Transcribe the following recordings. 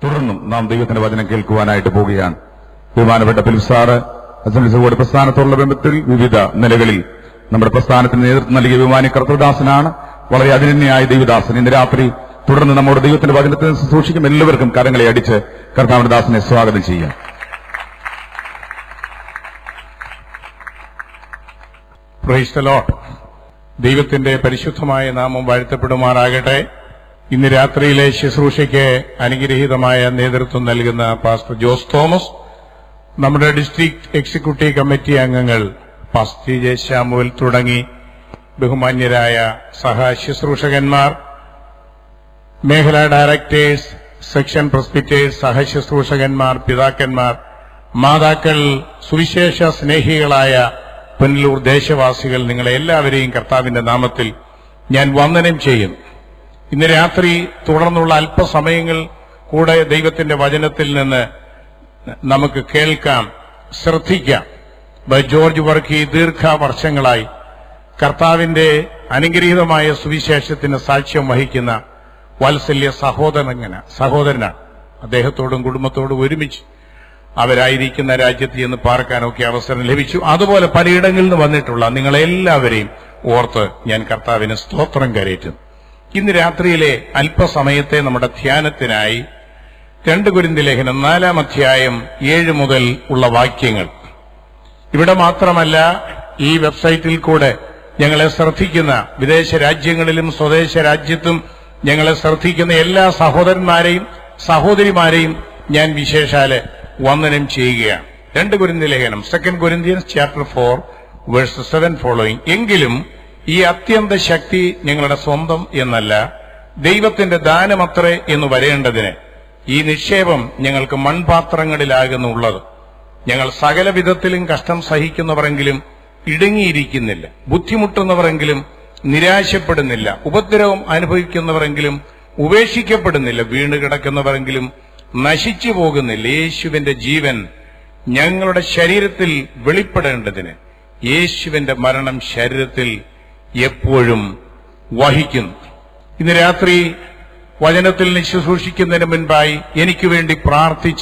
തുടർന്നും നാം ദൈവത്തിന്റെ വചനം കേൾക്കുവാനായിട്ട് പോവുകയാണ് ബഹുമാനപ്പെട്ട ഫിലിപ്പ് സാറ് അസംബ്ലി ബോർഡ് പ്രസ്ഥാനത്തോടുള്ള ബന്ധത്തിൽ വിവിധ നിലകളിൽ നമ്മുടെ പ്രസ്ഥാനത്തിന് നേതൃത്വം നൽകിയ ബഹുമാനി കർത്തൃദാസനാണ് വളരെ അതിനന്യായ ദൈവദാസൻ ഇന്ന് രാത്രി തുടർന്ന് നമ്മുടെ ദൈവത്തിന്റെ വചനത്തെ സൂക്ഷിക്കും എല്ലാവർക്കും കരങ്ങളെ അടിച്ച് കർത്താവിന്റെ ദാസനെ സ്വാഗതം ചെയ്യാം പ്രൈസ് ദ ലോർഡ് ദൈവത്തിന്റെ പരിശുദ്ധമായ നാമം വാഴ്ത്തപ്പെടുമാറാകട്ടെ ഇന്ന് രാത്രിയിലെ ശുശ്രൂഷയ്ക്ക് അനുഗ്രഹീതമായ നേതൃത്വം നൽകുന്ന പാസ്റ്റർ ജോസ് തോമസ് നമ്മുടെ ഡിസ്ട്രിക്ട് എക്സിക്യൂട്ടീവ് കമ്മിറ്റി അംഗങ്ങൾ പാസ്റ്റർ ടി ജെ ശാമുവൽ തുടങ്ങി ബഹുമാന്യരായ സഹശുശ്രൂഷകന്മാർ മേഖലാ ഡയറക്ടേഴ്സ് സെക്ഷൻ പ്രസ്പിറ്റേഴ്സ് സഹശുശ്രൂഷകന്മാർ പിതാക്കന്മാർ മാതാക്കൾ സുവിശേഷ സ്നേഹികളായ പുനലൂർ ദേശവാസികൾ നിങ്ങളെ എല്ലാവരെയും കർത്താവിന്റെ നാമത്തിൽ ഞാൻ വന്ദനം ചെയ്യും ഇന്ന് രാത്രി തുടർന്നുള്ള അല്പസമയങ്ങൾ കൂടെ ദൈവത്തിന്റെ വചനത്തിൽ നിന്ന് നമുക്ക് കേൾക്കാം ശ്രദ്ധിക്കാം ബൈ ജോർജ് വർക്കി ദീർഘ വർഷങ്ങളായി കർത്താവിന്റെ അനുഗ്രഹീതമായ സുവിശേഷത്തിന് സാക്ഷ്യം വഹിക്കുന്ന വാത്സല്യ സഹോദരങ്ങന സഹോദരനാണ് അദ്ദേഹത്തോടും കുടുംബത്തോടും ഒരുമിച്ച് അവരായിരിക്കുന്ന രാജ്യത്ത് എന്ന് പാർക്കാനൊക്കെ അവസരം ലഭിച്ചു അതുപോലെ പലയിടങ്ങളിൽ നിന്ന് വന്നിട്ടുള്ള നിങ്ങളെല്ലാവരെയും ഓർത്ത് ഞാൻ കർത്താവിന് സ്തോത്രം കരയറ്റുന്നു ഇന്ന് രാത്രിയിലെ അല്പസമയത്തെ നമ്മുടെ ധ്യാനത്തിനായി രണ്ട് കുരിന്തി ലേഖനം നാലാം അധ്യായം ഏഴ് മുതൽ ഉള്ള വാക്യങ്ങൾ ഇവിടെ മാത്രമല്ല ഈ വെബ്സൈറ്റിൽ കൂടെ ഞങ്ങളെ ശ്രദ്ധിക്കുന്ന വിദേശ രാജ്യങ്ങളിലും സ്വദേശ രാജ്യത്തും ഞങ്ങളെ ശ്രദ്ധിക്കുന്ന എല്ലാ സഹോദരന്മാരെയും സഹോദരിമാരെയും ഞാൻ വിശേഷാല് വന്ദനം ചെയ്യുകയാണ് രണ്ട് കുരിന്തി ലേഖനം second Corinthians chapter four verse seven following എങ്കിലും ഈ അത്യന്ത ശക്തി ഞങ്ങളുടെ സ്വന്തം എന്നല്ല ദൈവത്തിന്റെ ദാനമത്രേ എന്ന് വരേണ്ടതിന് ഈ നിക്ഷേപം ഞങ്ങൾക്ക് മൺപാത്രങ്ങളിലാകുന്നുള്ളത് ഞങ്ങൾ സകല വിധത്തിലും കഷ്ടം സഹിക്കുന്നവരെങ്കിലും ഇടുങ്ങിയിരിക്കുന്നില്ല ബുദ്ധിമുട്ടുന്നവരെങ്കിലും നിരാശപ്പെടുന്നില്ല ഉപദ്രവം അനുഭവിക്കുന്നവരെങ്കിലും ഉപേക്ഷിക്കപ്പെടുന്നില്ല വീണ് കിടക്കുന്നവരെങ്കിലും നശിച്ചു പോകുന്നില്ല യേശുവിന്റെ ജീവൻ ഞങ്ങളുടെ ശരീരത്തിൽ വെളിപ്പെടേണ്ടതിന് യേശുവിന്റെ മരണം ശരീരത്തിൽ എപ്പോഴും വഹിക്കുന്നു ഇന്ന് രാത്രി വചനത്തിൽ ശുശ്രൂഷിക്കുന്നതിന് മുൻപായി എനിക്ക് വേണ്ടി പ്രാർത്ഥിച്ച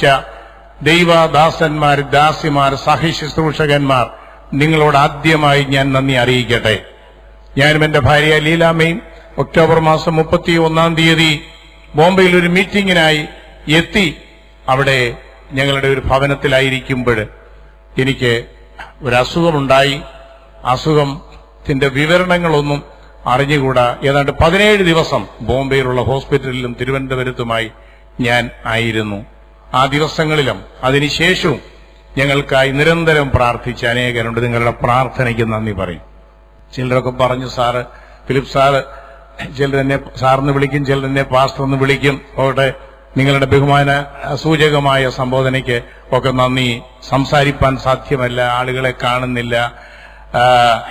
ദൈവദാസന്മാർ ദാസിമാർ സഹശുശ്രൂഷകന്മാർ നിങ്ങളോട് ആദ്യമായി ഞാൻ നന്ദി അറിയിക്കട്ടെ ഞാനും എന്റെ ഭാര്യ ലീലാമ്മയും ഒക്ടോബർ മാസം മുപ്പത്തി ഒന്നാം തീയതി ബോംബെയിൽ ഒരു മീറ്റിംഗിനായി എത്തി അവിടെ ഞങ്ങളുടെ ഒരു ഭവനത്തിലായിരിക്കുമ്പോൾ എനിക്ക് ഒരു അസുഖമുണ്ടായി അസുഖത്തിന്റെ വിവരണങ്ങളൊന്നും അറിഞ്ഞുകൂടാ ഏതാണ്ട് പതിനേഴ് ദിവസം ബോംബെയിലുള്ള ഹോസ്പിറ്റലിലും തിരുവനന്തപുരത്തുമായി ഞാൻ ആയിരുന്നു ആ ദിവസങ്ങളിലും അതിനുശേഷവും ഞങ്ങൾക്കായി നിരന്തരം പ്രാർത്ഥിച്ച അനേകരുണ്ട് നിങ്ങളുടെ പ്രാർത്ഥനയ്ക്ക് നന്ദി പറയും ചിലരൊക്കെ പറഞ്ഞു സാറ് ഫിലിപ്പ് സാറ് ചിലരെന്നെ സാറിന് വിളിക്കും ചിലരെന്നെ പാസ്റ്റർ എന്ന് വിളിക്കും അവിടെ നിങ്ങളുടെ ബഹുമാന സൂചകമായ സംബോധനയ്ക്ക് ഒക്കെ നന്ദി സംസാരിപ്പാൻ സാധ്യമല്ല ആളുകളെ കാണുന്നില്ല ആ,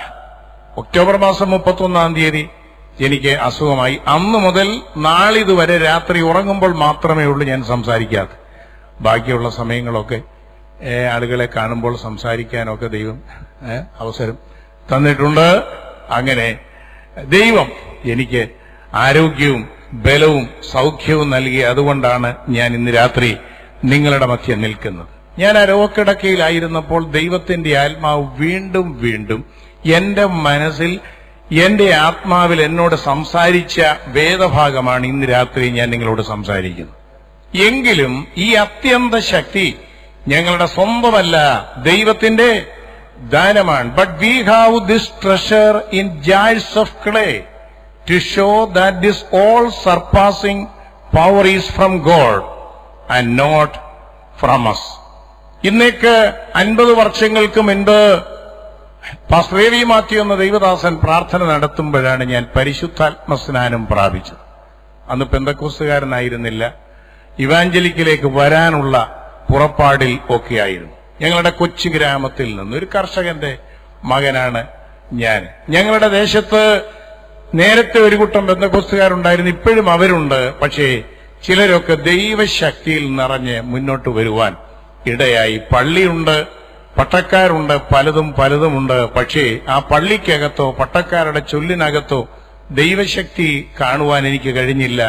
ഒക്ടോബർ മാസം മുപ്പത്തൊന്നാം തീയതി എനിക്ക് അസുഖമായി അന്ന് മുതൽ നാളിതുവരെ രാത്രി ഉറങ്ങുമ്പോൾ മാത്രമേ ഉള്ളൂ ഞാൻ സംസാരിക്കാത്ത ബാക്കിയുള്ള സമയങ്ങളൊക്കെ ഏ, ആളുകളെ കാണുമ്പോൾ സംസാരിക്കാനൊക്കെ ദൈവം ഏ, അവസരം തന്നിട്ടുണ്ട് അങ്ങനെ ദൈവം എനിക്ക് ആരോഗ്യവും ബലവും സൗഖ്യവും നൽകി അതുകൊണ്ടാണ് ഞാൻ ഇന്ന് രാത്രി നിങ്ങളുടെ മധ്യം നിൽക്കുന്നത് ഞാൻ ആ രോഗക്കിടക്കയിലായിരുന്നപ്പോൾ ദൈവത്തിന്റെ ആത്മാവ് വീണ്ടും വീണ്ടും എന്റെ മനസ്സിൽ എന്റെ ആത്മാവിൽ എന്നോട് സംസാരിച്ച വേദഭാഗമാണ് ഇന്ന് രാത്രി ഞാൻ നിങ്ങളോട് സംസാരിക്കുന്നത് എങ്കിലും ഈ അത്യന്ത ശക്തി ഞങ്ങളുടെ സ്വന്തമല്ല ദൈവത്തിന്റെ ദാനമാണ് but we have this treasure in jars of clay to show that this all surpassing power is from God and not from us ഇന്നേക്ക് അൻപത് വർഷങ്ങൾക്ക് മുൻപ് പാസ്റ്റർ എ വി മാത്യു എന്ന ദൈവദാസൻ പ്രാർത്ഥന നടത്തുമ്പോഴാണ് ഞാൻ പരിശുദ്ധാത്മസ്നാനം പ്രാപിച്ചത് അന്ന് പെന്തക്കോസുകാരനായിരുന്നില്ല ഇവാഞ്ചലിക്കിലേക്ക് വരാനുള്ള പുറപ്പാടിൽ ഒക്കെയായിരുന്നു ഞങ്ങളുടെ കൊച്ചു ഗ്രാമത്തിൽ നിന്ന് ഒരു കർഷകന്റെ മകനാണ് ഞാൻ ഞങ്ങളുടെ ദേശത്ത് നേരത്തെ ഒരു കൂട്ടം ബന്ധക്കോസ്തുകാരുണ്ടായിരുന്നു ഇപ്പോഴും അവരുണ്ട് പക്ഷേ ചിലരൊക്കെ ദൈവശക്തിയിൽ നിറഞ്ഞ് മുന്നോട്ട് വരുവാൻ ഇടയായി പള്ളിയുണ്ട് പട്ടക്കാരുണ്ട് പലതും പലതുമുണ്ട് പക്ഷേ ആ പള്ളിക്കകത്തോ പട്ടക്കാരുടെ ചൊല്ലിനകത്തോ ദൈവശക്തി കാണുവാൻ എനിക്ക് കഴിഞ്ഞില്ല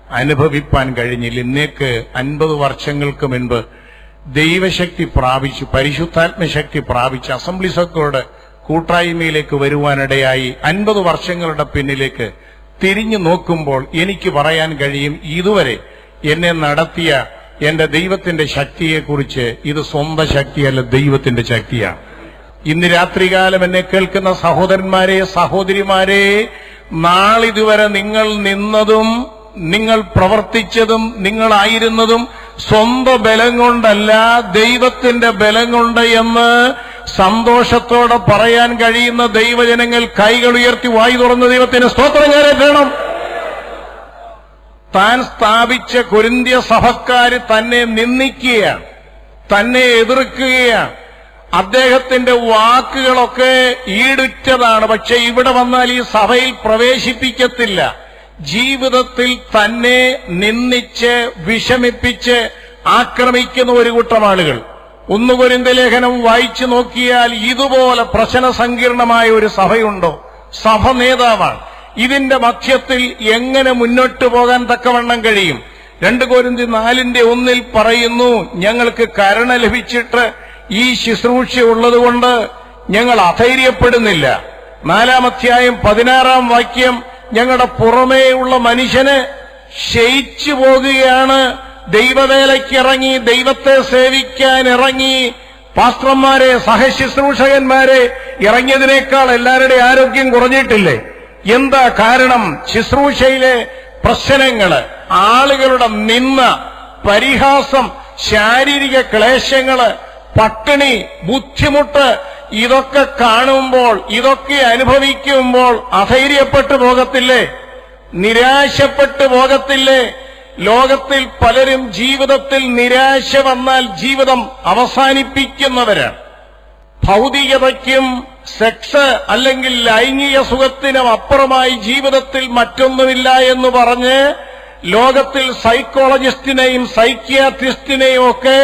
അനുഭവിപ്പാൻ കഴിഞ്ഞില്ല ഇന്നേക്ക് അൻപത് വർഷങ്ങൾക്ക് മുൻപ് ദൈവശക്തി പ്രാപിച്ചു പരിശുദ്ധാത്മശക്തി പ്രാപിച്ച് അസംബ്ലീസൊക്കെ കൂട്ടായ്മയിലേക്ക് വരുവാനിടയായി അൻപത് വർഷങ്ങളുടെ പിന്നിലേക്ക് തിരിഞ്ഞു നോക്കുമ്പോൾ എനിക്ക് പറയാൻ കഴിയും ഇതുവരെ എന്നെ നടത്തിയ എന്റെ ദൈവത്തിന്റെ ശക്തിയെക്കുറിച്ച് ഇത് സ്വന്തം ശക്തിയല്ല ദൈവത്തിന്റെ ശക്തിയാണ് ഇന്ന് രാത്രികാലം എന്നെ കേൾക്കുന്ന സഹോദരന്മാരെ സഹോദരിമാരെ നാളിതുവരെ നിങ്ങൾ നിന്നതും നിങ്ങൾ പ്രവർത്തിച്ചതും നിങ്ങളായിരുന്നതും സ്വന്തം ബലം കൊണ്ടല്ല ദൈവത്തിന്റെ ബലം കൊണ്ട് എന്ന് സന്തോഷത്തോടെ പറയാൻ കഴിയുന്ന ദൈവജനങ്ങൾ കൈകൾ ഉയർത്തി വായി തുറന്ന ദൈവത്തിന് സ്തോത്രം കയറേറ്റണം താൻ സ്ഥാപിച്ച കൊരിന്ത്യ സഭക്കാര് തന്നെ നിന്ദിക്കുകയാണ് തന്നെ എതിർക്കുകയാണ് അദ്ദേഹത്തിന്റെ വാക്കുകളൊക്കെ ഈടുറ്റതാണ് പക്ഷെ ഇവിടെ വന്നാൽ ഈ സഭയിൽ പ്രവേശിപ്പിക്കത്തില്ല ജീവിതത്തിൽ തന്നെ നിന്ദിച്ച് വിഷമിപ്പിച്ച് ആക്രമിക്കുന്ന ഒരു കൂട്ടം ആളുകൾ ഒന്ന് കൊരിന്ത ലേഖനം വായിച്ചു നോക്കിയാൽ ഇതുപോലെ പ്രശ്ന സങ്കീർണമായ ഒരു സഭയുണ്ടോ സഭ നേതാവാണ് ഇതിന്റെ മധ്യത്തിൽ എങ്ങനെ മുന്നോട്ട് പോകാൻ തക്കവണ്ണം കഴിയും രണ്ട് കോരിന്തി നാലിന്റെ ഒന്നിൽ പറയുന്നു ഞങ്ങൾക്ക് കരുണ ലഭിച്ചിട്ട് ഈ ശുശ്രൂഷ ഉള്ളതുകൊണ്ട് ഞങ്ങൾ അധൈര്യപ്പെടുന്നില്ല നാലാം അധ്യായം പതിനാറാം വാക്യം ഞങ്ങളുടെ പുറമേയുള്ള മനുഷ്യന് ക്ഷയിച്ചു പോകുകയാണ് ദൈവവേലയ്ക്ക് ഇറങ്ങി ദൈവത്തെ സേവിക്കാൻ ഇറങ്ങി പാസ്ത്രന്മാരെ സഹശുശ്രൂഷകന്മാരെ ഇറങ്ങിയതിനേക്കാൾ എല്ലാവരുടെ ആരോഗ്യം കുറഞ്ഞിട്ടില്ലേ എന്താ കാരണം ശുശ്രൂഷയിലെ പ്രശ്നങ്ങള് ആളുകളുടെ നിന്ന പരിഹാസം ശാരീരിക ക്ലേശങ്ങള് പട്ടിണി ബുദ്ധിമുട്ട് ഇതൊക്കെ കാണുമ്പോൾ ഇതൊക്കെ അനുഭവിക്കുമ്പോൾ അധൈര്യപ്പെട്ടു പോകത്തില്ലേ നിരാശപ്പെട്ടു പോകത്തില്ലേ ലോകത്തിൽ പലരും ജീവിതത്തിൽ നിരാശ വന്നാൽ ജീവിതം അവസാനിപ്പിക്കുന്നവരാണ് ഭൗതികതയ്ക്കും സെക്സ് അല്ലെങ്കിൽ ലൈംഗിക സുഖത്തിനും അപ്പുറമായി ജീവിതത്തിൽ മറ്റൊന്നുമില്ല എന്ന് പറഞ്ഞ് ലോകത്തിൽ സൈക്കോളജിസ്റ്റിനെയും സൈക്യാട്രിസ്റ്റിനെയും ഒക്കെ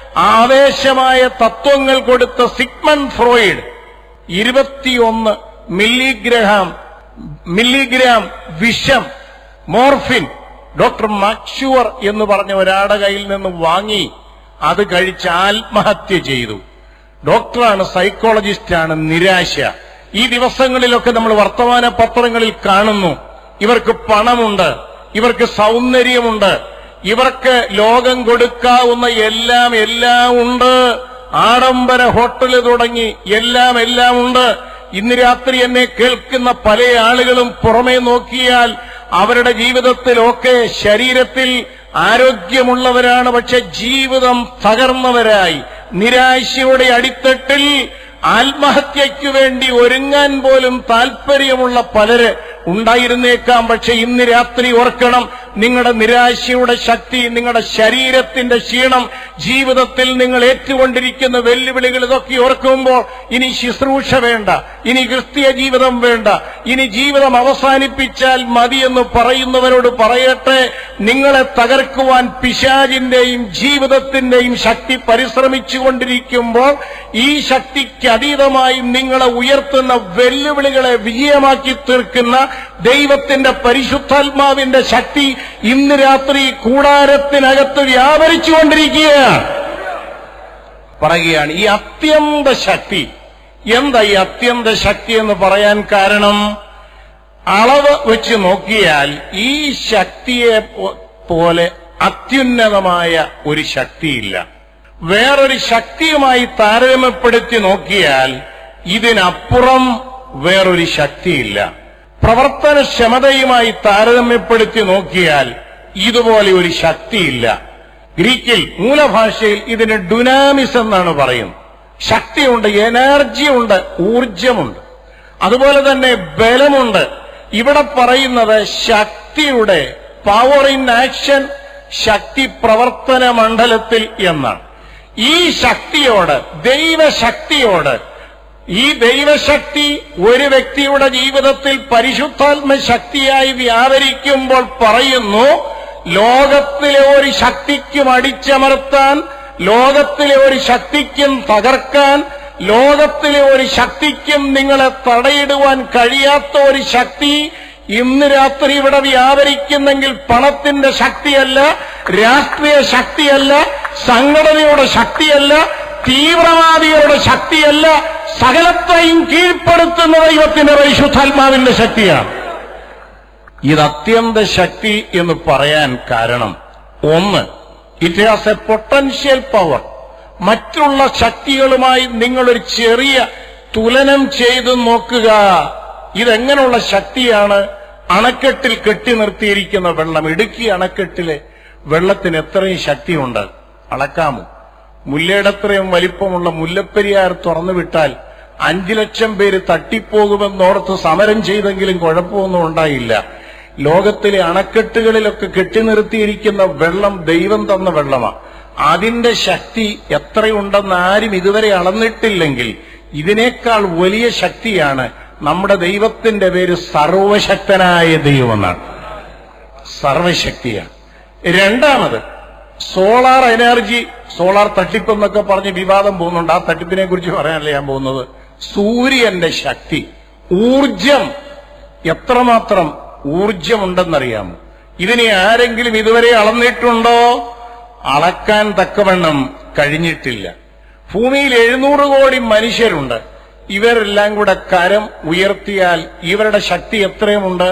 ആവേശമായ തത്വങ്ങൾ കൊടുത്ത സിഗ്മൺ ഫ്രോയിഡ് ഇരുപത്തിയൊന്ന് മില്ലിഗ്രാം മില്ലിഗ്രാം വിഷം മോർഫിൻ ഡോക്ടർ മക്ഷുവർ എന്ന് പറഞ്ഞ ഒരാളുടെ കയ്യിൽ നിന്ന് വാങ്ങി അത് കഴിച്ച് ആത്മഹത്യ ചെയ്തു ഡോക്ടറാണ് സൈക്കോളജിസ്റ്റാണ് നിരാശ ഈ ദിവസങ്ങളിലൊക്കെ നമ്മൾ വർത്തമാന പത്രങ്ങളിൽ കാണുന്നു ഇവർക്ക് പണമുണ്ട് ഇവർക്ക് സൗന്ദര്യമുണ്ട് ഇവർക്ക് ലോകം കൊടുക്കാവുന്ന എല്ലാം എല്ലാം ഉണ്ട് ആഡംബര ഹോട്ടൽ തുടങ്ങി എല്ലാം എല്ലാം ഉണ്ട് ഇന്ന് രാത്രി എന്നെ കേൾക്കുന്ന പല ആളുകളും പുറമേ നോക്കിയാൽ അവരുടെ ജീവിതത്തിലൊക്കെ ശരീരത്തിൽ ആരോഗ്യമുള്ളവരാണ് പക്ഷെ ജീവിതം തകർന്നവരായി നിരാശയുടെ അടിത്തട്ടിൽ ആത്മഹത്യയ്ക്കു വേണ്ടി ഒരുങ്ങാൻ പോലും താല്പര്യമുള്ള പലര് ഉണ്ടായിരുന്നേക്കാം പക്ഷെ ഇന്ന് രാത്രി ഓർക്കണം നിങ്ങളുടെ നിരാശയുടെ ശക്തി നിങ്ങളുടെ ശരീരത്തിന്റെ ക്ഷീണം ജീവിതത്തിൽ നിങ്ങൾ ഏറ്റുകൊണ്ടിരിക്കുന്ന വെല്ലുവിളികൾ ഇതൊക്കെ ഓർക്കുമ്പോൾ ഇനി ശുശ്രൂഷ വേണ്ട ഇനി ക്രിസ്തീയ ജീവിതം വേണ്ട ഇനി ജീവിതം അവസാനിപ്പിച്ചാൽ മതിയെന്ന് പറയുന്നവരോട് പറയട്ടെ നിങ്ങളെ തകർക്കുവാൻ പിശാചിന്റെയും ജീവിതത്തിന്റെയും ശക്തി പരിശ്രമിച്ചുകൊണ്ടിരിക്കുമ്പോൾ ഈ ശക്തിക്ക് അതീതമായി നിങ്ങളെ ഉയർത്തുന്ന വെല്ലുവിളികളെ വിജയമാക്കി തീർക്കുന്ന ദൈവത്തിന്റെ പരിശുദ്ധാത്മാവിന്റെ ശക്തി ഇന്ന് രാത്രി കൂടാരത്തിനകത്ത് വ്യാപരിച്ചുകൊണ്ടിരിക്കുകയാണ് പറയുകയാണ് ഈ അത്യന്ത ശക്തി എന്താ ഈ അത്യന്ത ശക്തി എന്ന് പറയാൻ കാരണം അളവ് വെച്ച് നോക്കിയാൽ ഈ ശക്തിയെ പോ- പോലെ അത്യുന്നതമായ ഒരു ശക്തിയില്ല വേറൊരു ശക്തിയുമായി താരതമ്യപ്പെടുത്തി നോക്കിയാൽ ഇതിനപ്പുറം വേറൊരു ശക്തിയില്ല പ്രവർത്തനക്ഷമതയുമായി താരതമ്യപ്പെടുത്തി നോക്കിയാൽ ഇതുപോലെ ഒരു ശക്തിയില്ല ഗ്രീക്കിൽ മൂലഭാഷയിൽ ഇതിന് ഡുനാമിസ് എന്നാണ് പറയുന്നത് ശക്തിയുണ്ട് എനർജിയുണ്ട് ഊർജമുണ്ട് അതുപോലെ തന്നെ ബലമുണ്ട് ഇവിടെ പറയുന്നത് ശക്തിയുടെ പവർ ഇൻ ആക്ഷൻ ശക്തി പ്രവർത്തന മണ്ഡലത്തിൽ എന്നാണ് ഈ ശക്തിയോട് ദൈവശക്തിയോട് ഈ ദൈവശക്തി ഒരു വ്യക്തിയുടെ ജീവിതത്തിൽ പരിശുദ്ധാത്മ ശക്തിയായി വ്യാപരിക്കുമ്പോൾ പറയുന്നു ലോകത്തിലെ ഒരു ശക്തിക്കും അടിച്ചമർത്താൻ ലോകത്തിലെ ഒരു ശക്തിക്കും തകർക്കാൻ ലോകത്തിലെ ഒരു ശക്തിക്കും നിങ്ങളെ തടയിടുവാൻ കഴിയാത്ത ഒരു ശക്തി ഇന്ന് രാത്രി ഇവിടെ വ്യാപരിക്കുന്നെങ്കിൽ പണത്തിന്റെ ശക്തിയല്ല രാഷ്ട്രീയ ശക്തിയല്ല സംഘടനയുടെ ശക്തിയല്ല തീവ്രവാദികളുടെ ശക്തിയല്ല സകലത്തെയും കീഴ്പ്പെടുത്തുന്ന ദൈവത്തിന്റെ പരിശുദ്ധാത്മാവിന്റെ ശക്തിയാണ് ഇത് അത്യന്ത ശക്തി എന്ന് പറയാൻ കാരണം ഒന്ന് it has a potential power മറ്റുള്ള ശക്തികളുമായി നിങ്ങളൊരു ചെറിയ തുലനം ചെയ്തു നോക്കുക ഇതെങ്ങനെയുള്ള ശക്തിയാണ് അണക്കെട്ടിൽ കെട്ടി നിർത്തിയിരിക്കുന്ന വെള്ളം ഇടുക്കി അണക്കെട്ടിലെ വെള്ളത്തിന് എത്രയും ശക്തിയുണ്ട് അളക്കാമോ മുല്ലയുടെത്രയും വലിപ്പമുള്ള മുല്ലപ്പെരിയാർ തുറന്നു വിട്ടാൽ അഞ്ചു ലക്ഷം പേര് തട്ടിപ്പോകുമെന്നോർത്ത് സമരം ചെയ്തെങ്കിലും കുഴപ്പമൊന്നും ഉണ്ടായില്ല ലോകത്തിലെ അണക്കെട്ടുകളിലൊക്കെ കെട്ടി നിർത്തിയിരിക്കുന്ന വെള്ളം ദൈവം തന്ന വെള്ളമാണ് അതിന്റെ ശക്തി എത്രയുണ്ടെന്ന് ആരും ഇതുവരെ അളന്നിട്ടില്ലെങ്കിൽ ഇതിനേക്കാൾ വലിയ ശക്തിയാണ് നമ്മുടെ ദൈവത്തിന്റെ പേര് സർവശക്തനായ ദൈവം എന്നാണ് സർവശക്തിയാണ് രണ്ടാമത് സോളാർ എനർജി സോളാർ തട്ടിപ്പ് എന്നൊക്കെ പറഞ്ഞ് വിവാദം പോകുന്നുണ്ട് ആ തട്ടിപ്പിനെ കുറിച്ച് പറയാനല്ല ഞാൻ പോകുന്നത് സൂര്യന്റെ ശക്തി ഊർജം എത്രമാത്രം ഊർജമുണ്ടെന്നറിയാമോ ഇതിനെ ആരെങ്കിലും ഇതുവരെ അളന്നിട്ടുണ്ടോ അളക്കാൻ തക്കവണ്ണം കഴിഞ്ഞിട്ടില്ല ഭൂമിയിൽ എഴുന്നൂറ് കോടി മനുഷ്യരുണ്ട് ഇവരെല്ലാം കൂടെ കരം ഉയർത്തിയാൽ ഇവരുടെ ശക്തി എത്രയുമുണ്ട്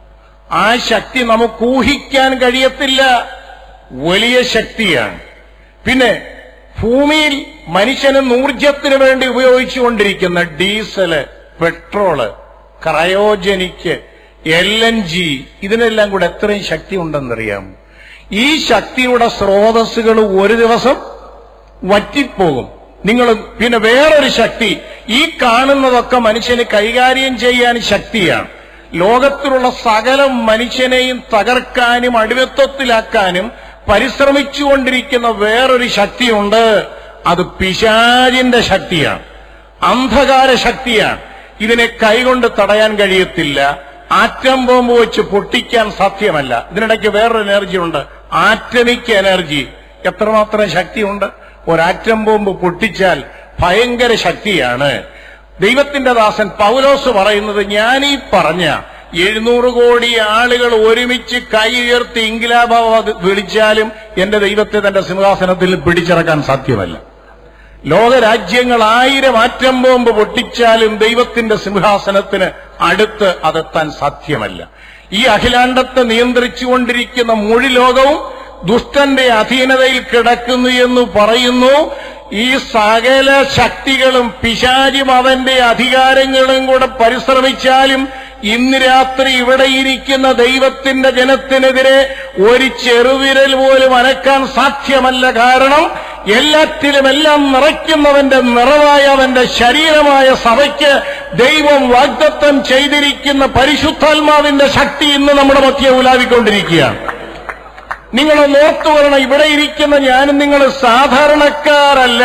ആ ശക്തി നമുക്ക് ഊഹിക്കാൻ കഴിയത്തില്ല വലിയ ശക്തിയാണ് പിന്നെ ഭൂമിയിൽ മനുഷ്യന് ഊർജത്തിന് വേണ്ടി ഉപയോഗിച്ചുകൊണ്ടിരിക്കുന്ന diesel petrol cryogenic L N G ഇതിനെല്ലാം കൂടെ എത്രയും ശക്തി ഉണ്ടെന്നറിയാമോ ഈ ശക്തിയുടെ സ്രോതസ്സുകൾ ഒരു ദിവസം വറ്റിപ്പോകും നിങ്ങൾ പിന്നെ വേറൊരു ശക്തി ഈ കാണുന്നതൊക്കെ മനുഷ്യന് കൈകാര്യം ചെയ്യാൻ ശക്തിയാണ് ലോകത്തിലുള്ള സകല മനുഷ്യനെയും തകർക്കാനും അടിമത്വത്തിലാക്കാനും പരിശ്രമിച്ചുകൊണ്ടിരിക്കുന്ന വേറൊരു ശക്തിയുണ്ട് അത് പിശാചിന്റെ ശക്തിയാണ് അന്ധകാര ശക്തിയാണ് ഇതിനെ കൈകൊണ്ട് തടയാൻ കഴിയത്തില്ല ആറ്റം ബോംബ് വെച്ച് പൊട്ടിക്കാൻ സാധ്യമല്ല ഇതിനിടയ്ക്ക് വേറൊരു എനർജി ഉണ്ട് ആറ്റമിക് എനർജി എത്രമാത്രം ശക്തിയുണ്ട് ഒരാറ്റം ബോംബ് പൊട്ടിച്ചാൽ ഭയങ്കര ശക്തിയാണ് ദൈവത്തിന്റെ ദാസൻ പൗലോസ് പറയുന്നത് ഞാൻ ഈ പറഞ്ഞ എഴുന്നൂറ് കോടി ആളുകൾ ഒരുമിച്ച് കൈ ഉയർത്തി ഇംഗ്ലാബാദ് വിളിച്ചാലും എന്റെ ദൈവത്തെ തന്റെ സിംഹാസനത്തിൽ പിടിച്ചിറക്കാൻ സാധ്യമല്ല ലോകരാജ്യങ്ങൾ ആയിരം ആറ്റം ബോംബ് പൊട്ടിച്ചാലും ദൈവത്തിന്റെ സിംഹാസനത്തിന് അടുത്ത് അതെത്താൻ സാധ്യമല്ല ഈ അഖിലാണ്ടത്തെ നിയന്ത്രിച്ചുകൊണ്ടിരിക്കുന്ന മുഴി ലോകവും ദുഷ്ടന്റെ അധീനതയിൽ കിടക്കുന്നു എന്ന് പറയുന്നു ഈ സകല ശക്തികളും പിശാചും അവന്റെ അധികാരങ്ങളും കൂടെ പരിശ്രമിച്ചാലും ഇന്ന് രാത്രി ഇവിടെ ഇരിക്കുന്ന ദൈവത്തിന്റെ ജനത്തിനെതിരെ ഒരു ചെറുവിരൽ പോലും അനക്കാൻ സാധ്യമല്ല കാരണം എല്ലാറ്റിലും എല്ലാം നിറയ്ക്കുന്നവന്റെ നിറവായ അവന്റെ ശരീരമായ സഭയ്ക്ക് ദൈവം വാഗ്ദത്തം ചെയ്തിരിക്കുന്ന പരിശുദ്ധാത്മാവിന്റെ ശക്തി ഇന്ന് നമ്മുടെ മധ്യ ഉലാവിക്കൊണ്ടിരിക്കുകയാണ് നിങ്ങളൊന്ന് ഓർത്തുകൊള്ളണം ഇവിടെ ഇരിക്കുന്ന ഞാനും നിങ്ങൾ സാധാരണക്കാരല്ല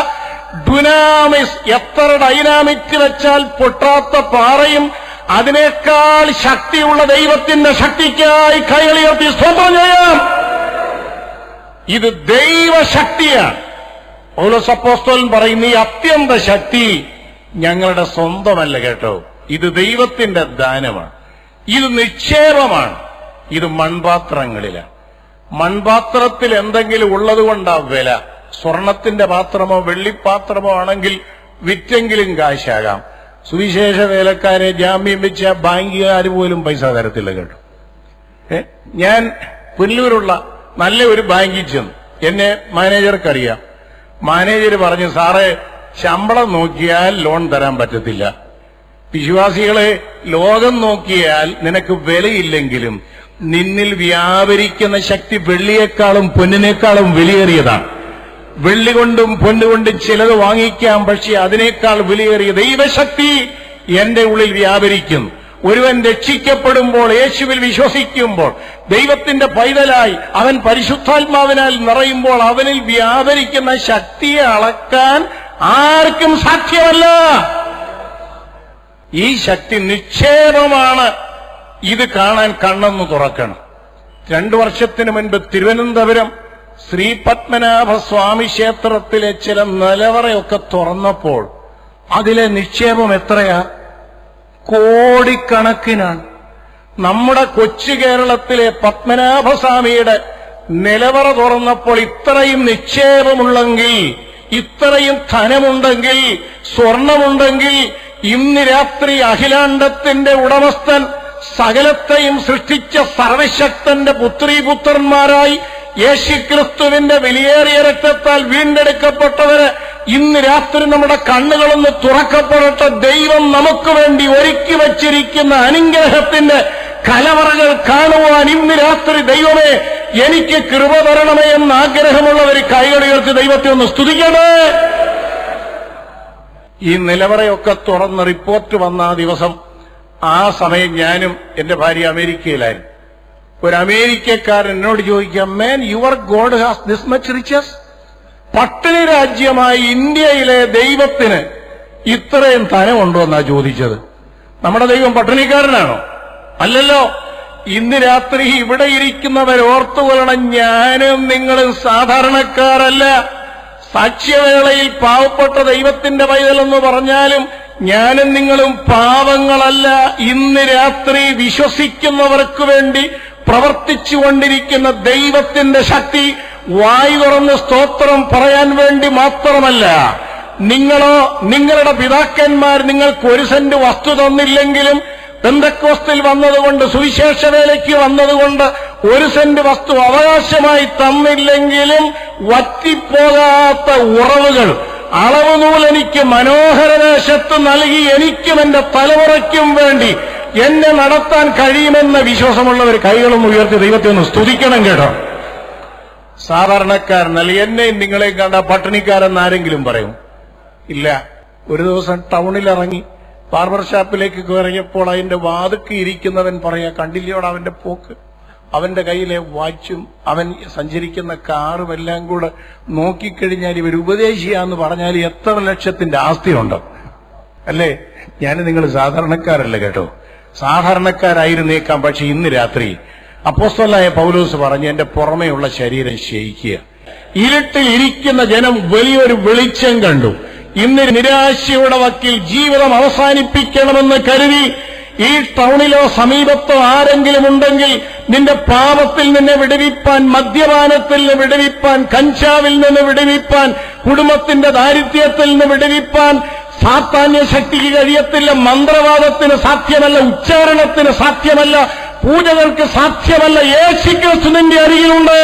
ഡുനാമിസ് എത്ര ഡൈനാമിറ്റ് വെച്ചാൽ പൊട്ടാത്ത പാറയും അതിനേക്കാൾ ശക്തിയുള്ള ദൈവത്തിന്റെ ശക്തിക്കായി കൈകളുയർത്തി സ്തോത്രം ചെയ്യാം ഇത് ദൈവശക്തിയാണ് പൗലോസ് അപ്പോസ്തലൻ പറയുന്ന ഈ അത്യന്ത ശക്തി ഞങ്ങളുടെ സ്വന്തമല്ല കേട്ടോ ഇത് ദൈവത്തിന്റെ ദാനമാണ് ഇത് നിക്ഷേപമാണ് ഇത് മൺപാത്രങ്ങളിലാണ് മൺപാത്രത്തിൽ എന്തെങ്കിലും ഉള്ളത് കൊണ്ടാ വില സ്വർണത്തിന്റെ പാത്രമോ വെള്ളിപ്പാത്രമോ ആണെങ്കിൽ വിറ്റെങ്കിലും കാശാകാം സുവിശേഷ വേലക്കാരെ ജാമ്യം വെച്ച ബാങ്കുകാർ പോലും പൈസ തരത്തില്ല കേട്ടോ ഏ? ഞാൻ പുല്ലൂരുള്ള നല്ല ഒരു ബാങ്കിൽ ചെന്നു എന്നെ മാനേജർക്കറിയാം മാനേജർ പറഞ്ഞു സാറേ ശമ്പളം നോക്കിയാൽ ലോൺ തരാൻ പറ്റത്തില്ല വിശ്വാസികളെ ലോകം നോക്കിയാൽ നിനക്ക് വിലയില്ലെങ്കിലും നിന്നിൽ വ്യാപരിക്കുന്ന ശക്തി വെള്ളിയേക്കാളും പൊന്നിനേക്കാളും വിലയേറിയതാണ് വെള്ളി കൊണ്ടും പൊന്നുകൊണ്ടും ചിലത് വാങ്ങിക്കാം പക്ഷെ അതിനേക്കാൾ വിലയേറിയ ദൈവശക്തി എന്റെ ഉള്ളിൽ വ്യാപരിക്കുന്നു ഒരുവൻ രക്ഷിക്കപ്പെടുമ്പോൾ യേശുവിൽ വിശ്വസിക്കുമ്പോൾ ദൈവത്തിന്റെ പൈതലായി അവൻ പരിശുദ്ധാത്മാവിനാൽ നിറയുമ്പോൾ അവനിൽ വ്യാപരിക്കുന്ന ശക്തിയെ അളക്കാൻ ആർക്കും സാധ്യമല്ല ഈ ശക്തി നിക്ഷേപമാണ് ഇത് കാണാൻ കണ്ണെന്ന് തുറക്കണം രണ്ടു വർഷത്തിന് മുൻപ് തിരുവനന്തപുരം ശ്രീ പത്മനാഭ സ്വാമി ക്ഷേത്രത്തിലെ ചില നിലവറയൊക്കെ തുറന്നപ്പോൾ അതിലെ നിക്ഷേപം എത്രയാ കോടിക്കണക്കിനാണ് നമ്മുടെ കൊച്ചു കേരളത്തിലെ പത്മനാഭസ്വാമിയുടെ നിലവറ തുറന്നപ്പോൾ ഇത്രയും നിക്ഷേപമുള്ളെങ്കിൽ ഇത്രയും ധനമുണ്ടെങ്കിൽ സ്വർണമുണ്ടെങ്കിൽ ഇന്ന് രാത്രി അഖിലാണ്ടത്തിന്റെ ഉടമസ്ഥൻ സകലത്തെയും സൃഷ്ടിച്ച സർവശക്തന്റെ പുത്രീപുത്രന്മാരായി യേശുക്രിസ്തുവിന്റെ വിലയേറിയ രക്തത്താൽ വീണ്ടെടുക്കപ്പെട്ടവര് ഇന്ന് രാത്രി നമ്മുടെ കണ്ണുകളൊന്ന് തുറക്കപ്പെടട്ടെ ദൈവം നമുക്ക് വേണ്ടി ഒരുക്കി വച്ചിരിക്കുന്ന അനുഗ്രഹത്തിന്റെ കലവറകൾ കാണുവാൻ ഇന്ന് രാത്രി ദൈവമേ എനിക്ക് കൃപ തരണമേ എന്ന് ആഗ്രഹമുള്ളവർ കൈകൾ ഉയർത്തി ദൈവത്തെ ഒന്ന് സ്തുതിക്കണേ ഈ നിലവറയൊക്കെ തുറന്ന് റിപ്പോർട്ട് വന്ന ആ ദിവസം ആ സമയം ഞാനും എന്റെ ഭാര്യ അമേരിക്കയിലായിരുന്നു ഒരു അമേരിക്കക്കാരൻ എന്നോട് ചോദിക്കാം man your God has this much riches പട്ടിണി രാജ്യമായ ഇന്ത്യയിലെ ദൈവത്തിന് ഇത്രയും ധനമുണ്ടോ എന്നാ ചോദിച്ചത് നമ്മുടെ ദൈവം പട്ടിണിക്കാരനാണോ അല്ലല്ലോ ഇന്ന് രാത്രി ഇവിടെ ഇരിക്കുന്നവർ ഓർത്തുകൊള്ളണം ഞാനും നിങ്ങളും സാധാരണക്കാരല്ല സാക്ഷ്യവേളയിൽ പാവപ്പെട്ട ദൈവത്തിന്റെ പൈതലെന്ന് പറഞ്ഞാലും ഞാനും നിങ്ങളും പാവങ്ങളല്ല ഇന്ന് രാത്രി വിശ്വസിക്കുന്നവർക്ക് വേണ്ടി പ്രവർത്തിച്ചുകൊണ്ടിരിക്കുന്ന ദൈവത്തിന്റെ ശക്തി വായു തുറന്ന് സ്തോത്രം പറയാൻ വേണ്ടി മാത്രമല്ല നിങ്ങളോ നിങ്ങളുടെ പിതാക്കന്മാർ നിങ്ങൾക്ക് ഒരു സെന്റ് വസ്തു തന്നില്ലെങ്കിലും പെന്തക്കോസ്തിൽ വന്നതുകൊണ്ട് സുവിശേഷ വേലയ്ക്ക് വന്നതുകൊണ്ട് ഒരു സെന്റ് വസ്തു അവകാശമായി തന്നില്ലെങ്കിലും വറ്റിപ്പോകാത്ത ഉറവുകൾ അളവ് നൂൽ എനിക്ക് മനോഹരദേശത്ത് നൽകി എനിക്കും എന്റെ തലമുറയ്ക്കും വേണ്ടി എന്നെ നടത്താൻ കഴിയുമെന്ന വിശ്വാസമുള്ളവർ കൈകളും ഉയർത്തി ദൈവത്തെ ഒന്ന് സ്തുതിക്കണം കേട്ടോ സാധാരണക്കാരനല്ല എന്നെയും നിങ്ങളെയും കണ്ട പട്ടിണിക്കാരെന്ന് ആരെങ്കിലും പറയും ഇല്ല ഒരു ദിവസം ടൗണിൽ ഇറങ്ങി ബാർബർ ഷാപ്പിലേക്ക് ഇറങ്ങിയപ്പോൾ അതിന്റെ വാതുക്കി ഇരിക്കുന്നവൻ പറയാ കണ്ടില്ലയോട് അവന്റെ പോക്ക് അവന്റെ കയ്യിലെ വാച്ചും അവൻ സഞ്ചരിക്കുന്ന കാറും എല്ലാം കൂടെ നോക്കിക്കഴിഞ്ഞാൽ ഇവർ ഉപദേശിയാന്ന് പറഞ്ഞാൽ എത്ര ലക്ഷത്തിന്റെ ആസ്തിയുണ്ട് അല്ലേ ഞാൻ നിങ്ങൾ സാധാരണക്കാരല്ല കേട്ടോ സാധാരണക്കാരായിരുന്നേക്കാം പക്ഷെ ഇന്ന് രാത്രി അപ്പോസ്തലായ പൗലോസ് പറഞ്ഞ് എന്റെ പുറമേയുള്ള ശരീരം ശയിക്കുക ഇരുട്ടിൽ ഇരിക്കുന്ന ജനം വലിയൊരു വെളിച്ചം കണ്ടു ഇന്ന് നിരാശയുടെ വക്കിൽ ജീവിതം അവസാനിപ്പിക്കണമെന്ന് കരുതി ഈ ടൗണിലോ സമീപത്തോ ആരെങ്കിലും ഉണ്ടെങ്കിൽ നിന്റെ പാപത്തിൽ നിന്ന് വിടുവിപ്പാൻ മദ്യപാനത്തിൽ നിന്ന് വിടുവിപ്പാൻ കഞ്ചാവിൽ നിന്ന് വിടുവിപ്പാൻ കുടുംബത്തിന്റെ ദാരിദ്ര്യത്തിൽ നിന്ന് വിടുവിപ്പാൻ സാത്താന്യ ശക്തിക്ക് കഴിയത്തില്ല മന്ത്രവാദത്തിന് സാധ്യമല്ല ഉച്ചാരണത്തിന് സാധ്യമല്ല പൂജകൾക്ക് സാധ്യമല്ല യേശുക്രിസ്തു നിന്റെ അരികിലുണ്ട്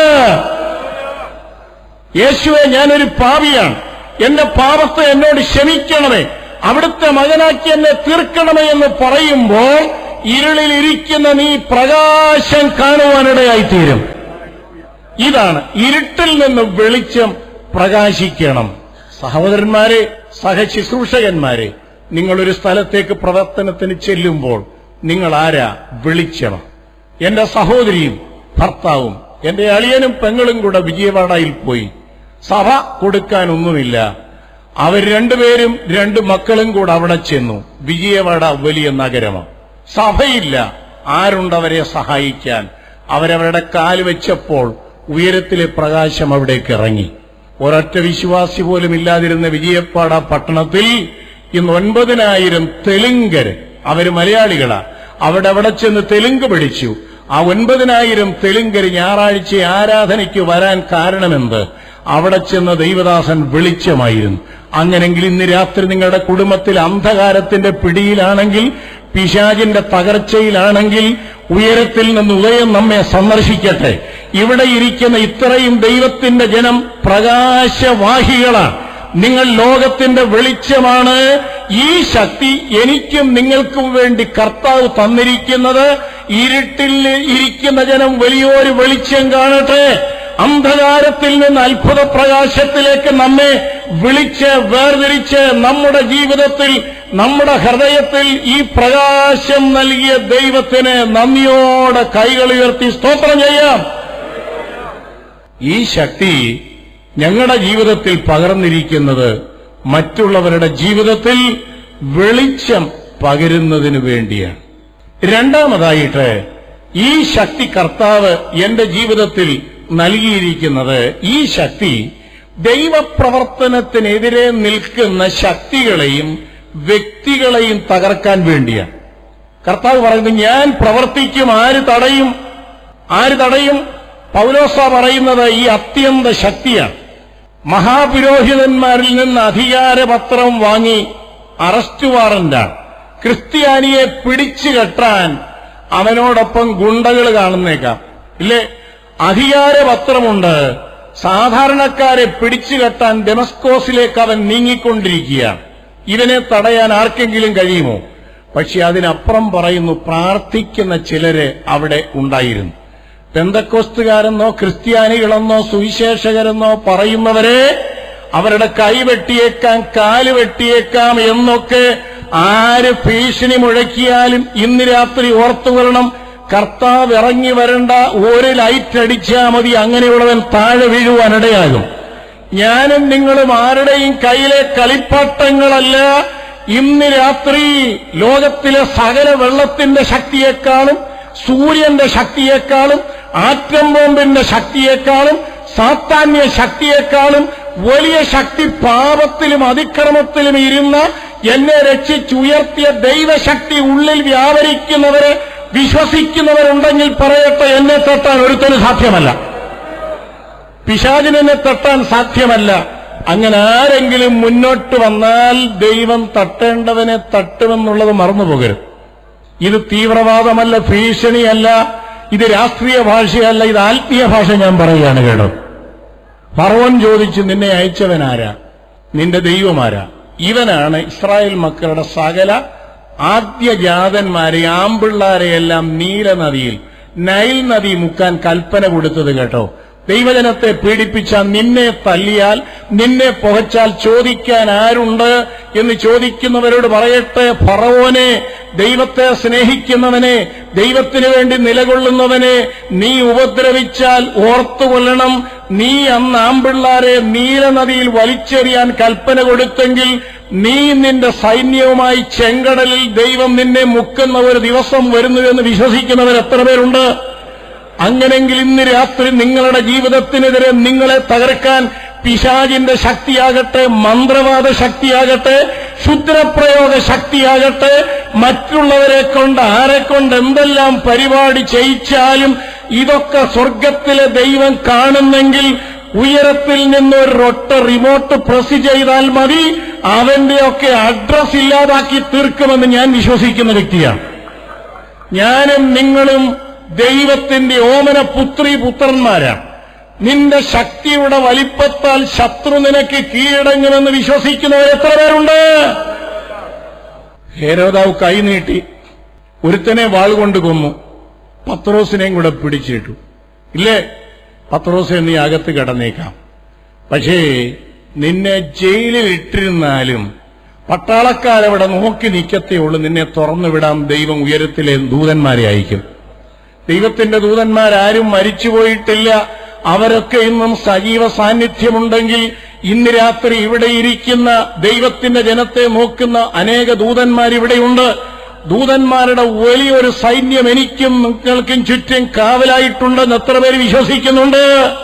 യേശുവെ ഞാനൊരു പാപിയാണ് എന്റെ പാപത്തെ എന്നോട് ക്ഷമിക്കണമേ അവിടുത്തെ മകനാക്കി എന്നെ തീർക്കണമേ എന്ന് പറയുമ്പോൾ ഇരുളിൽ ഇരിക്കുന്ന നീ പ്രകാശം കാണുവാനിടയായിത്തീരും ഇതാണ് ഇരുട്ടിൽ നിന്ന് വെളിച്ചം പ്രകാശിക്കണം സഹോദരന്മാരെ സഹശുശ്രൂഷകന്മാരെ നിങ്ങളൊരു സ്ഥലത്തേക്ക് പ്രവർത്തനത്തിന് ചെല്ലുമ്പോൾ നിങ്ങൾ ആരാ വെളിച്ചണം എന്റെ സഹോദരിയും ഭർത്താവും എന്റെ അളിയനും പെങ്ങളും കൂടെ വിജയവാഡയിൽ പോയി സഭ കൊടുക്കാനൊന്നുമില്ല അവർ രണ്ടുപേരും രണ്ട് മക്കളും കൂടെ അവിടെ ചെന്നു വിജയവാഡ വലിയ നഗരമാണ് സഭയില്ല ആരുണ്ടവരെ സഹായിക്കാൻ അവരവരുടെ കാല് വെച്ചപ്പോൾ ഉയരത്തിലെ പ്രകാശം അവിടേക്ക് ഇറങ്ങി ഒരൊറ്റ വിശ്വാസി പോലും ഇല്ലാതിരുന്ന വിജയപ്പാട പട്ടണത്തിൽ ഇന്ന് ഒൻപതിനായിരം തെലുങ്കര് അവര് മലയാളികളാ അവിടെ അവിടെ ചെന്ന് തെലുങ്ക് പഠിച്ചു ആ ഒൻപതിനായിരം തെലുങ്കര് ഞായറാഴ്ച ആരാധനയ്ക്ക് വരാൻ കാരണമെന്ത് അവിടെ ചെന്ന ദൈവദാസൻ വെളിച്ചമായിരുന്നു അങ്ങനെങ്കിൽ ഇന്ന് രാത്രി നിങ്ങളുടെ കുടുംബത്തിൽ അന്ധകാരത്തിന്റെ പിടിയിലാണെങ്കിൽ പിശാചിന്റെ തകർച്ചയിലാണെങ്കിൽ ഉയരത്തിൽ നിന്ന് ഉദയം നമ്മെ സന്ദർശിക്കട്ടെ ഇവിടെ ഇരിക്കുന്ന ഇത്രയും ദൈവത്തിന്റെ ജനം പ്രകാശവാഹികളാണ് നിങ്ങൾ ലോകത്തിന്റെ വെളിച്ചമാണ് ഈ ശക്തി എനിക്കും നിങ്ങൾക്കും വേണ്ടി കർത്താവ് തന്നിരിക്കുന്നത് ഇരുട്ടിൽ ഇരിക്കുന്ന ജനം വലിയൊരു വെളിച്ചം കാണട്ടെ അന്ധകാരത്തിൽ നിന്ന് അത്ഭുത പ്രകാശത്തിലേക്ക് നമ്മെ വിളിച്ച് വേർതിരിച്ച് നമ്മുടെ ജീവിതത്തിൽ നമ്മുടെ ഹൃദയത്തിൽ ഈ പ്രകാശം നൽകിയ ദൈവത്തിന് നന്ദിയോടെ കൈകൾ ഉയർത്തി സ്തോത്രം ചെയ്യാം ഈ ശക്തി ഞങ്ങളുടെ ജീവിതത്തിൽ പകർന്നിരിക്കുന്നത് മറ്റുള്ളവരുടെ ജീവിതത്തിൽ വെളിച്ചം പകരുന്നതിനു വേണ്ടിയാണ് രണ്ടാമതായിട്ട് ഈ ശക്തി കർത്താവ് എന്റെ ജീവിതത്തിൽ നൽകിയിരിക്കുന്നത് ഈ ശക്തി ദൈവപ്രവർത്തനത്തിനെതിരെ നിൽക്കുന്ന ശക്തികളെയും വ്യക്തികളെയും തകർക്കാൻ വേണ്ടിയാണ് കർത്താവ് പറയുന്നു ഞാൻ പ്രവർത്തിക്കും ആര് തടയും ആര് തടയും പൗലോസ പറയുന്നത് ഈ അത്യന്ത ശക്തിയാണ് മഹാപുരോഹിതന്മാരിൽ നിന്ന് അധികാരപത്രം വാങ്ങി അറസ്റ്റ് വാറന്റാണ് ക്രിസ്ത്യാനിയെ പിടിച്ചു കെട്ടാൻ അവനോടൊപ്പം ഗുണ്ടകൾ കാണുന്നേക്കാം ഇല്ലേ അധികാരപത്രമുണ്ട് സാധാരണക്കാരെ പിടിച്ചു കെട്ടാൻ ഡെമസ്കോസിലേക്ക് അവൻ നീങ്ങിക്കൊണ്ടിരിക്കുകയാണ് ഇവനെ തടയാൻ ആർക്കെങ്കിലും കഴിയുമോ പക്ഷെ അതിനപ്പുറം പറയുന്നു പ്രാർത്ഥിക്കുന്ന ചിലര് അവിടെ ഉണ്ടായിരുന്നു പെന്തക്കോസ്തുകാരെന്നോ ക്രിസ്ത്യാനികളെന്നോ സുവിശേഷകരെന്നോ പറയുന്നവരെ അവരുടെ കൈ വെട്ടിയേക്കാം കാല് വെട്ടിയേക്കാം എന്നൊക്കെ ആര് ഭീഷണി മുഴക്കിയാലും ഇന്ന് രാത്രി ഓർത്തുകൊള്ളണം കർത്താവ് ഇറങ്ങി വരണ്ട ഒരു ലൈറ്റ് അടിച്ചാൽ മതി അങ്ങനെയുള്ളവൻ താഴെ വീഴുവാനിടയാകും ഞാനും നിങ്ങളും ആരുടെയും കയ്യിലെ കളിപ്പാട്ടങ്ങളല്ല ഇന്ന് രാത്രി ലോകത്തിലെ സകല വെള്ളത്തിന്റെ ശക്തിയെക്കാളും സൂര്യന്റെ ശക്തിയെക്കാളും ആറ്റം ബോംബിന്റെ ശക്തിയെക്കാളും സാത്താന്യ ശക്തിയെക്കാളും വലിയ ശക്തി പാപത്തിലും അതിക്രമത്തിലും ഇരുന്ന എന്നെ രക്ഷിച്ചുയർത്തിയ ദൈവശക്തി ഉള്ളിൽ വ്യാപരിക്കുന്നവരെ വിശ്വസിക്കുന്നവരുണ്ടെങ്കിൽ പറയട്ടെ എന്നെ തൊട്ടാൻ ഒരുത്തന് സാധ്യമല്ല പിശാചിനെ തട്ടാൻ സാധ്യമല്ല അങ്ങനെ ആരെങ്കിലും മുന്നോട്ട് വന്നാൽ ദൈവം തട്ടേണ്ടവനെ തട്ടുമെന്നുള്ളത് മറന്നുപോകരുത് ഇത് തീവ്രവാദമല്ല ഭീഷണിയല്ല ഇത് രാഷ്ട്രീയ ഭാഷയല്ല ഇത് ആത്മീയ ഭാഷ ഞാൻ പറയുകയാണ് കേട്ടോ ഫറവൻ ചോദിച്ചു നിന്നെ അയച്ചവനാരാ നിന്റെ ദൈവമാരാ ഇവനാണ് ഇസ്രായേൽ മക്കളുടെ സകല ആദ്യജാതന്മാരെ ആമ്പിള്ളാരെയെല്ലാം നീലനദിയിൽ നൈൽ നദി മുക്കാൻ കൽപ്പന കൊടുത്തത് കേട്ടോ ദൈവജനത്തെ പീഡിപ്പിച്ച നിന്നെ തല്ലിയാൽ നിന്നെ പുകച്ചാൽ ചോദിക്കാൻ ആരുണ്ട് എന്ന് ചോദിക്കുന്നവരോട് പറയട്ടെ ഫറവോനെ ദൈവത്തെ സ്നേഹിക്കുന്നവനെ ദൈവത്തിനു വേണ്ടി നിലകൊള്ളുന്നവനെ നീ ഉപദ്രവിച്ചാൽ ഓർത്തുകൊള്ളണം നീ അന്ന് ആമ്പിള്ളാരെ നീലനദിയിൽ വലിച്ചെറിയാൻ കൽപ്പന കൊടുത്തെങ്കിൽ നീ നിന്റെ സൈന്യവുമായി ചെങ്കടലിൽ ദൈവം നിന്നെ മുക്കുന്ന ഒരു ദിവസം വരുന്നുവെന്ന് വിശ്വസിക്കുന്നവർ എത്ര പേരുണ്ട് അങ്ങനെങ്കിൽ ഇന്ന് രാത്രി നിങ്ങളുടെ ജീവിതത്തിനെതിരെ നിങ്ങളെ തകർക്കാൻ പിശാചിന്റെ ശക്തിയാകട്ടെ മന്ത്രവാദ ശക്തിയാകട്ടെ ക്ഷുദ്രപ്രയോഗ ശക്തിയാകട്ടെ മറ്റുള്ളവരെ കൊണ്ട് ആരെ കൊണ്ട് എന്തെല്ലാം പരിപാടി ചെയ്യിച്ചാലും ഇതൊക്കെ സ്വർഗത്തിലെ ദൈവം കാണുന്നെങ്കിൽ ഉയരത്തിൽ നിന്ന് ഒരു ഒറ്റ റിമോട്ട് പ്രസ് ചെയ്താൽ മതി അവന്റെയൊക്കെ അഡ്രസ് ഇല്ലാതാക്കി തീർക്കുമെന്ന് ഞാൻ വിശ്വസിക്കുന്ന വ്യക്തിയാണ് ഞാനും നിങ്ങളും ദൈവത്തിന്റെ ഓമന പുത്രി പുത്രന്മാരാണ് നിന്റെ ശക്തിയുടെ വലിപ്പത്താൽ ശത്രു നിനക്ക് കീഴടങ്ങുമെന്ന് വിശ്വസിക്കുന്നവർ എത്ര പേരുണ്ട് ഹേരോദാവ് കൈനീട്ടി ഒരുത്തനെ വാൾ കൊണ്ട് കൊന്നു പത്രോസിനെയും കൂടെ പിടിച്ചിട്ടു ഇല്ലേ പത്രോസെ നീ അകത്ത് കിടന്നേക്കാം പക്ഷേ നിന്നെ ജയിലിൽ ഇട്ടിരുന്നാലും പട്ടാളക്കാരവിടെ നോക്കി നിൽക്കത്തേ ഉള്ളൂ നിന്നെ തുറന്നു വിടാൻ ദൈവം ഉയരത്തിലെ ദൂതന്മാരെ അയക്കും ദൈവത്തിന്റെ ദൂതന്മാരാരും മരിച്ചുപോയിട്ടില്ല അവരൊക്കെ ഇന്നും സജീവ സാന്നിധ്യമുണ്ടെങ്കിൽ ഇന്ന് രാത്രി ഇവിടെ ഇരിക്കുന്ന ദൈവത്തിന്റെ ജനത്തെ നോക്കുന്ന അനേക ദൂതന്മാർ ഇവിടെയുണ്ട് ദൂതന്മാരുടെ വലിയൊരു സൈന്യം എനിക്കും നിങ്ങൾക്കും ചുറ്റും കാവലായിട്ടുണ്ടെന്ന് എത്ര പേര് വിശ്വസിക്കുന്നുണ്ട്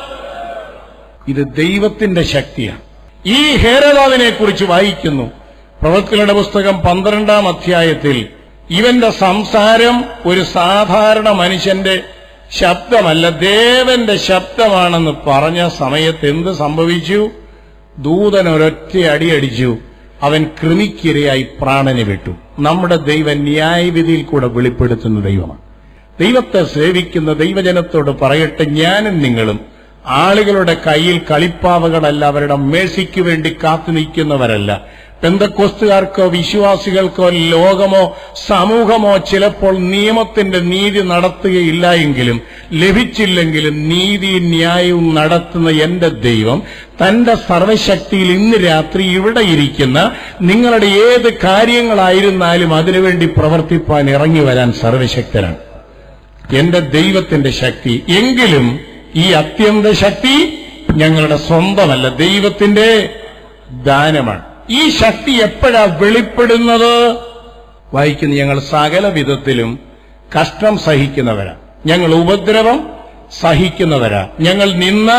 ഇത് ദൈവത്തിന്റെ ശക്തിയാണ് ഈ ഹേരദാവിനെ കുറിച്ച് വായിക്കുന്നു പ്രവർത്തനയുടെ പുസ്തകം പന്ത്രണ്ടാം അധ്യായത്തിൽ ഇവന്റെ സംസാരം ഒരു സാധാരണ മനുഷ്യന്റെ ശബ്ദമല്ല ദേവന്റെ ശബ്ദമാണെന്ന് പറഞ്ഞ സമയത്ത് എന്ത് സംഭവിച്ചു ദൂതൻ ഒരൊറ്റ അടിയടിച്ചു അവൻ കൃമിക്കിരയായി പ്രാണനെ വിട്ടു നമ്മുടെ ദൈവം ന്യായവിധിയിൽ കൂടെ വെളിപ്പെടുത്തുന്ന ദൈവമാണ് ദൈവത്തെ സേവിക്കുന്ന ദൈവജനത്തോട് പറയട്ടെ ഞാനും നിങ്ങളും ആളുകളുടെ കയ്യിൽ കളിപ്പാവകളല്ല അവരുടെ മേഴ്സിക്ക് വേണ്ടി കാത്തു നിൽക്കുന്നവരല്ല പെന്തക്കോസ്തുകാർക്കോ വിശ്വാസികൾക്കോ ലോകമോ സമൂഹമോ ചിലപ്പോൾ നിയമത്തിന്റെ നീതി നടത്തുകയില്ല എങ്കിലും ലഭിച്ചില്ലെങ്കിലും നീതി ന്യായവും നടത്തുന്ന എന്റെ ദൈവം തന്റെ സർവശക്തിയിൽ ഇന്ന് രാത്രി ഇവിടെ ഇരിക്കുന്ന നിങ്ങളുടെ ഏത് കാര്യങ്ങളായിരുന്നാലും അതിനുവേണ്ടി പ്രവർത്തിപ്പാൻ ഇറങ്ങി വരാൻ സർവശക്തനാണ് എന്റെ ദൈവത്തിന്റെ ശക്തി എങ്കിലും ഈ അത്യന്ത ശക്തി ഞങ്ങളുടെ സ്വന്തമല്ല ദൈവത്തിന്റെ ദാനമാണ് ഈ ശക്തി എപ്പോഴാ വെളിപ്പെടുന്നത് വായിക്കുന്ന ഞങ്ങൾ സകല വിധത്തിലും കഷ്ടം സഹിക്കുന്നവരാ ഞങ്ങൾ ഉപദ്രവം സഹിക്കുന്നവരാ ഞങ്ങൾ നിന്ന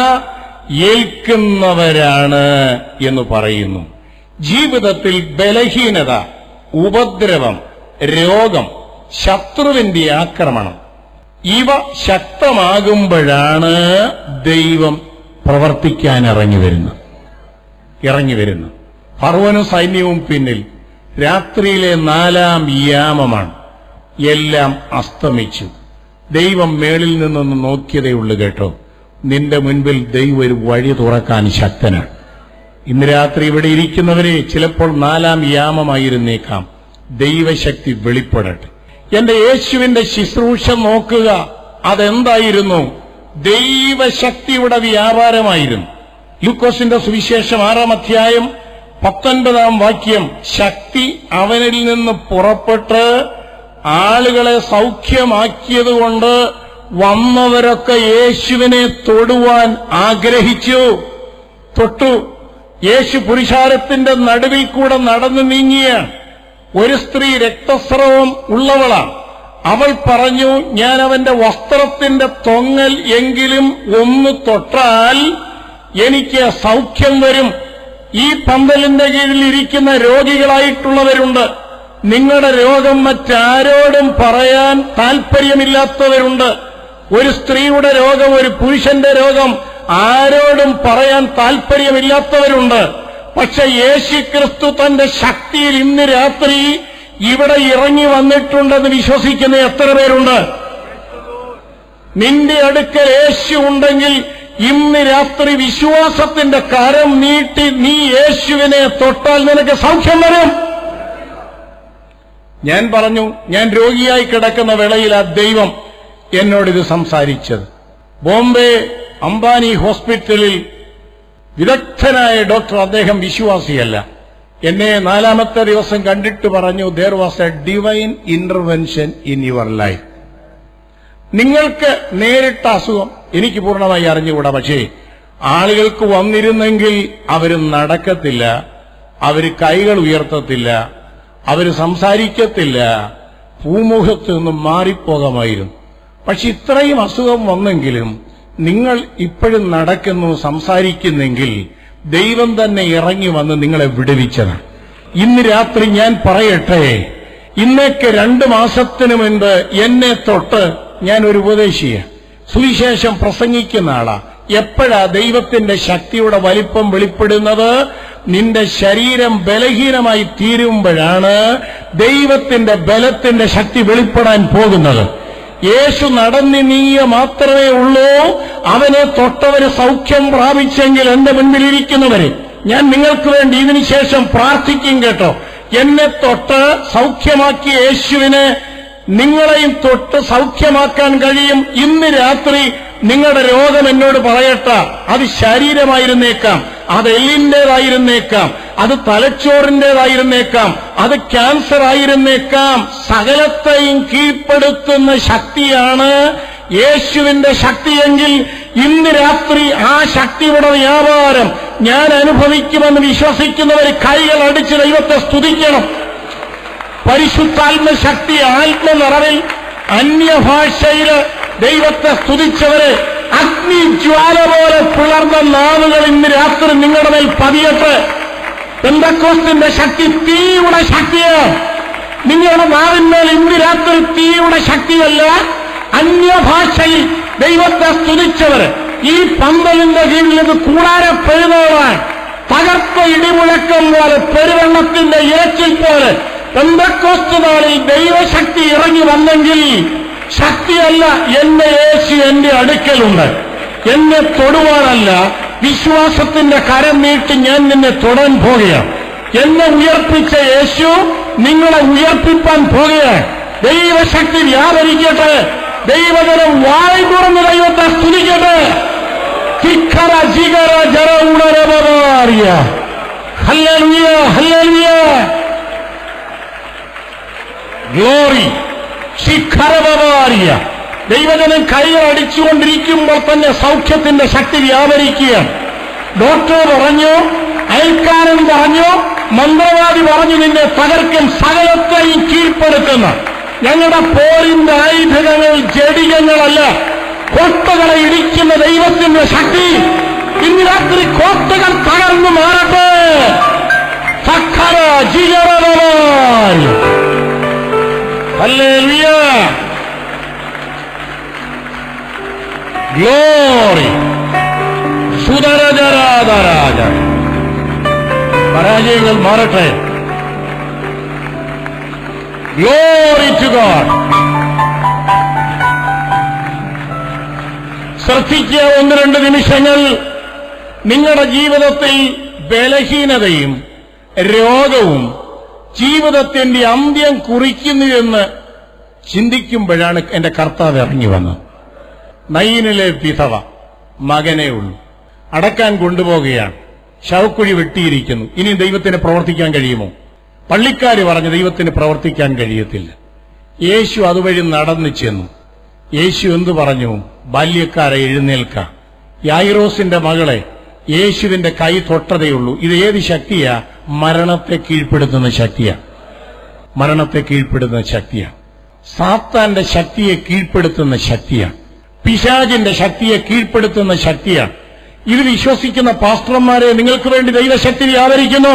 ഏൽക്കുന്നവരാണ് എന്ന് പറയുന്നു ജീവിതത്തിൽ ബലഹീനത ഉപദ്രവം രോഗം ശത്രുവിന്റെ ആക്രമണം ഇവ ശക്തമാകുമ്പോഴാണ് ദൈവം പ്രവർത്തിക്കാൻ ഇറങ്ങി വരുന്നത് ഇറങ്ങി വരുന്നു ഫർവനും സൈന്യവും പിന്നിൽ രാത്രിയിലെ നാലാം യാമമാണ് എല്ലാം അസ്തമിച്ചു ദൈവം മേളിൽ നിന്നൊന്ന് നോക്കിയതേ ഉള്ളൂ കേട്ടോ നിന്റെ മുൻപിൽ ദൈവം ഒരു വഴി തുറക്കാൻ ശക്തനാണ് ഇന്ന് രാത്രി ഇവിടെ ഇരിക്കുന്നവരെ ചിലപ്പോൾ നാലാം യാമമായിരുന്നേക്കാം ദൈവശക്തി വെളിപ്പെടട്ടെ എന്റെ യേശുവിന്റെ ശുശ്രൂഷ നോക്കുക അതെന്തായിരുന്നു ദൈവശക്തിയുടെ വ്യാപാരമായിരുന്നു ലൂക്കോസിന്റെ സുവിശേഷം ആറാം അധ്യായം പത്തൊൻപതാം വാക്യം ശക്തി അവനിൽ നിന്ന് പുറപ്പെട്ട് ആളുകളെ സൗഖ്യമാക്കിയതുകൊണ്ട് വന്നവരൊക്കെ യേശുവിനെ തൊടുവാൻ ആഗ്രഹിച്ചു തൊട്ടു യേശു പുരുഷാരത്തിന്റെ നടുവിൽ കൂടെ നടന്നു നീങ്ങിയാണ് ഒരു സ്ത്രീ രക്തസ്രവം ഉള്ളവളാണ് അവൾ പറഞ്ഞു ഞാൻ അവന്റെ വസ്ത്രത്തിന്റെ തൊങ്ങൽ എങ്കിലും ഒന്ന് തൊട്ടാൽ എനിക്ക് സൗഖ്യം വരും ഈ പന്തലിന്റെ കീഴിൽ ഇരിക്കുന്ന രോഗികളായിട്ടുള്ളവരുണ്ട് നിങ്ങളുടെ രോഗം മറ്റാരോടും പറയാൻ താല്പര്യമില്ലാത്തവരുണ്ട് ഒരു സ്ത്രീയുടെ രോഗം ഒരു പുരുഷന്റെ രോഗം ആരോടും പറയാൻ താല്പര്യമില്ലാത്തവരുണ്ട് പക്ഷെ യേശു ക്രിസ്തു തന്റെ ശക്തിയിൽ ഇന്ന് രാത്രി ഇവിടെ ഇറങ്ങി വന്നിട്ടുണ്ടെന്ന് വിശ്വസിക്കുന്ന എത്ര പേരുണ്ട് നിന്റെ അടുക്കൽ യേശു ഉണ്ടെങ്കിൽ ഇന്ന് രാത്രി വിശ്വാസത്തിന്റെ കരം നീട്ടി നീ യേശുവിനെ തൊട്ടാൽ നിനക്ക് സൗഖ്യം വരും ഞാൻ പറഞ്ഞു ഞാൻ രോഗിയായി കിടക്കുന്ന വേളയിൽ ആ ദൈവം എന്നോടിത് സംസാരിച്ചത് ബോംബെ അംബാനി ഹോസ്പിറ്റലിൽ വിദഗ്ധനായ ഡോക്ടർ അദ്ദേഹം വിശ്വാസിയല്ല എന്നെ നാലാമത്തെ ദിവസം കണ്ടിട്ട് പറഞ്ഞു there was a divine intervention in your life നിങ്ങൾക്ക് നേരിട്ട അസുഖം എനിക്ക് പൂർണ്ണമായി അറിഞ്ഞുകൂടാ പക്ഷേ ആളുകൾക്ക് വന്നിരുന്നെങ്കിൽ അവർ നടക്കത്തില്ല അവർ കൈകൾ ഉയർത്തത്തില്ല അവർ സംസാരിക്കത്തില്ല ഭൂമുഖത്ത് നിന്നും മാറിപ്പോകാമായിരുന്നു പക്ഷെ ഇത്രയും അസുഖം വന്നെങ്കിലും നിങ്ങൾ ഇപ്പോഴും നടക്കുന്നു സംസാരിക്കുന്നെങ്കിൽ ദൈവം തന്നെ ഇറങ്ങി വന്ന് നിങ്ങളെ വിടുവിച്ചതാണ് ഇന്ന് രാത്രി ഞാൻ പറയട്ടെ ഇന്നേക്ക് രണ്ട് മാസത്തിനു മുൻപ് എന്നെ തൊട്ട് ഞാൻ ഒരു ഉപദേശിയ സുവിശേഷം പ്രസംഗിക്കുന്ന ആളാ എപ്പോഴാ ദൈവത്തിന്റെ ശക്തിയുടെ വലിപ്പം വെളിപ്പെടുന്നത് നിന്റെ ശരീരം ബലഹീനമായി തീരുമ്പോഴാണ് ദൈവത്തിന്റെ ബലത്തിന്റെ ശക്തി വെളിപ്പെടാൻ പോകുന്നത് യേശു നടന്നു നീങ്ങിയ മാത്രമേ ഉള്ളൂ അവനെ തൊട്ടവര് സൗഖ്യം പ്രാപിച്ചെങ്കിൽ എന്റെ മുൻപിലിരിക്കുന്നവര് ഞാൻ നിങ്ങൾക്ക് വേണ്ടി ഇതിനു ശേഷം പ്രാർത്ഥിക്കും കേട്ടോ എന്നെ തൊട്ട് സൗഖ്യമാക്കിയ യേശുവിനെ നിങ്ങളെയും തൊട്ട് സൗഖ്യമാക്കാൻ കഴിയും ഇന്ന് രാത്രി നിങ്ങളുടെ രോഗം എന്നോട് പറയട്ട അത് ശരീരമായിരുന്നേക്കാം അത് എല്ലിന്റേതായിരുന്നേക്കാം അത് തലച്ചോറിന്റേതായിരുന്നേക്കാം അത് ക്യാൻസർ ആയിരുന്നേക്കാം സകലത്തെയും കീഴ്പ്പെടുത്തുന്ന ശക്തിയാണ് യേശുവിന്റെ ശക്തിയെങ്കിൽ ഇന്ന് രാത്രി ആ ശക്തിയുടെ വ്യാപാരം ഞാൻ അനുഭവിക്കുമെന്ന് വിശ്വസിക്കുന്നവർ കൈകൾ അടിച്ച് ദൈവത്തെ സ്തുതിക്കണം പരിശുദ്ധാത്മ ശക്തി ആത്മനിറവിൽ അന്യഭാഷയില് ദൈവത്തെ സ്തുതിച്ചവര് അഗ്നിജ്വാല പോലെ പിളർന്ന നാവുകൾ ഇന്ന് രാത്രി നിങ്ങളുടെ മേൽ പതിയട്ടെ പെന്തക്കോസ്തിന്റെ ശക്തി തീയുടെ ശക്തിയാണ് നിങ്ങളുടെ നാവിന്മേൽ ഇന്ന് രാത്രി തീയുടെ ശക്തിയല്ല അന്യഭാഷയിൽ ദൈവത്തെ സ്തുതിച്ചവർ ഈ പന്തലിന്റെ കീഴിൽ ഇത് കൂടാര പെരുന്നോളാൻ തകർത്ത ഇടിമുഴക്കം പോലെ പെരുവെള്ളത്തിന്റെ ഇരച്ചിൽ പോലെ പെന്തക്കോസ്തു നാളിൽ ദൈവശക്തി ഇറങ്ങി വന്നെങ്കിൽ ശക്തിയല്ല എന്റെ യേശു എന്റെ അടുക്കലുണ്ട് എന്നെ തൊടുവാനല്ല വിശ്വാസത്തിന്റെ കരം നീട്ടി ഞാൻ നിന്നെ തൊടാൻ പോകുകയാണ് എന്നെ ഉയർപ്പിച്ച യേശു നിങ്ങളെ ഉയർപ്പിപ്പാൻ പോകുകയാണ് ദൈവശക്തി വ്യാപരിക്കട്ടെ ദൈവജനം വായ് തുറന്ന് ദൈവത്തെ സ്തുതിക്കട്ടെ ധിക്കര ജിഗര ജര ഉണരവറിയ ഹല്ലേലൂയ ഹല്ലേലൂയ ഗ്ലോറി ശിഖരവറിയ ദൈവജനം കൈകൾ അടിച്ചുകൊണ്ടിരിക്കുമ്പോൾ തന്നെ സൗഖ്യത്തിന്റെ ശക്തി വ്യാപരിക്കുകയാണ് ഡോക്ടർ പറഞ്ഞു അയൽക്കാരൻ പറഞ്ഞു മന്ത്രവാദി പറഞ്ഞു നിന്നെ തകർക്കും സകലത്തെയും കീഴ്പ്പെടുത്തുന്ന ഞങ്ങളുടെ പോരിന്റെ ആയുധങ്ങൾ ജഡികങ്ങളല്ല കോട്ടകളെ ഇടിക്കുന്ന ദൈവത്തിന്റെ ശക്തി ഇന്ന് രാത്രി കോട്ടകൾ തകർന്നു മാറട്ടെ സഖര ജിഗരവർ ഹല്ലേലൂയ ഗ്ലോറി സുതരജരാധരാജ പരാജയങ്ങൾ മാറട്ടെ ഗ്ലോറി ടു ഗോഡ് ശ്രദ്ധിക്കുക ഒന്ന് രണ്ട് നിമിഷങ്ങൾ നിങ്ങളുടെ ജീവിതത്തിൽ ബലഹീനതയും രോഗവും ജീവിതത്തിന്റെ അന്ത്യം കുറിക്കുന്നുവെന്ന് ചിന്തിക്കുമ്പോഴാണ് എന്റെ കർത്താവ് ഇറങ്ങി വന്നത് നൈനിലെ വിധവ മകനേ ഉള്ളൂ അടക്കാൻ കൊണ്ടുപോവുകയാണ് ശവക്കുഴി വെട്ടിയിരിക്കുന്നു ഇനി ദൈവത്തിന് പ്രവർത്തിക്കാൻ കഴിയുമോ പള്ളിക്കാര് പറഞ്ഞ് ദൈവത്തിന് പ്രവർത്തിക്കാൻ കഴിയത്തില്ല യേശു അതുവഴി നടന്നു ചെന്നു യേശു എന്തു പറഞ്ഞു ബാല്യക്കാരെ എഴുന്നേൽക്ക യായിറോസിന്റെ മകളെ യേശുവിന്റെ കൈ തൊട്ടതേയുള്ളൂ ഇത് ഏത് ശക്തിയാ മരണത്തെ കീഴ്പ്പെടുത്തുന്ന ശക്തിയാ മരണത്തെ കീഴ്പ്പെടുത്തുന്ന ശക്തിയാണ് സാത്താന്റെ ശക്തിയെ കീഴ്പ്പെടുത്തുന്ന ശക്തിയാണ് പിശാചിന്റെ ശക്തിയെ കീഴ്പ്പെടുത്തുന്ന ശക്തിയാണ് ഇത് വിശ്വസിക്കുന്ന പാസ്റ്റർമാരെ നിങ്ങൾക്ക് വേണ്ടി ദൈവശക്തി വ്യാപരിക്കുന്നു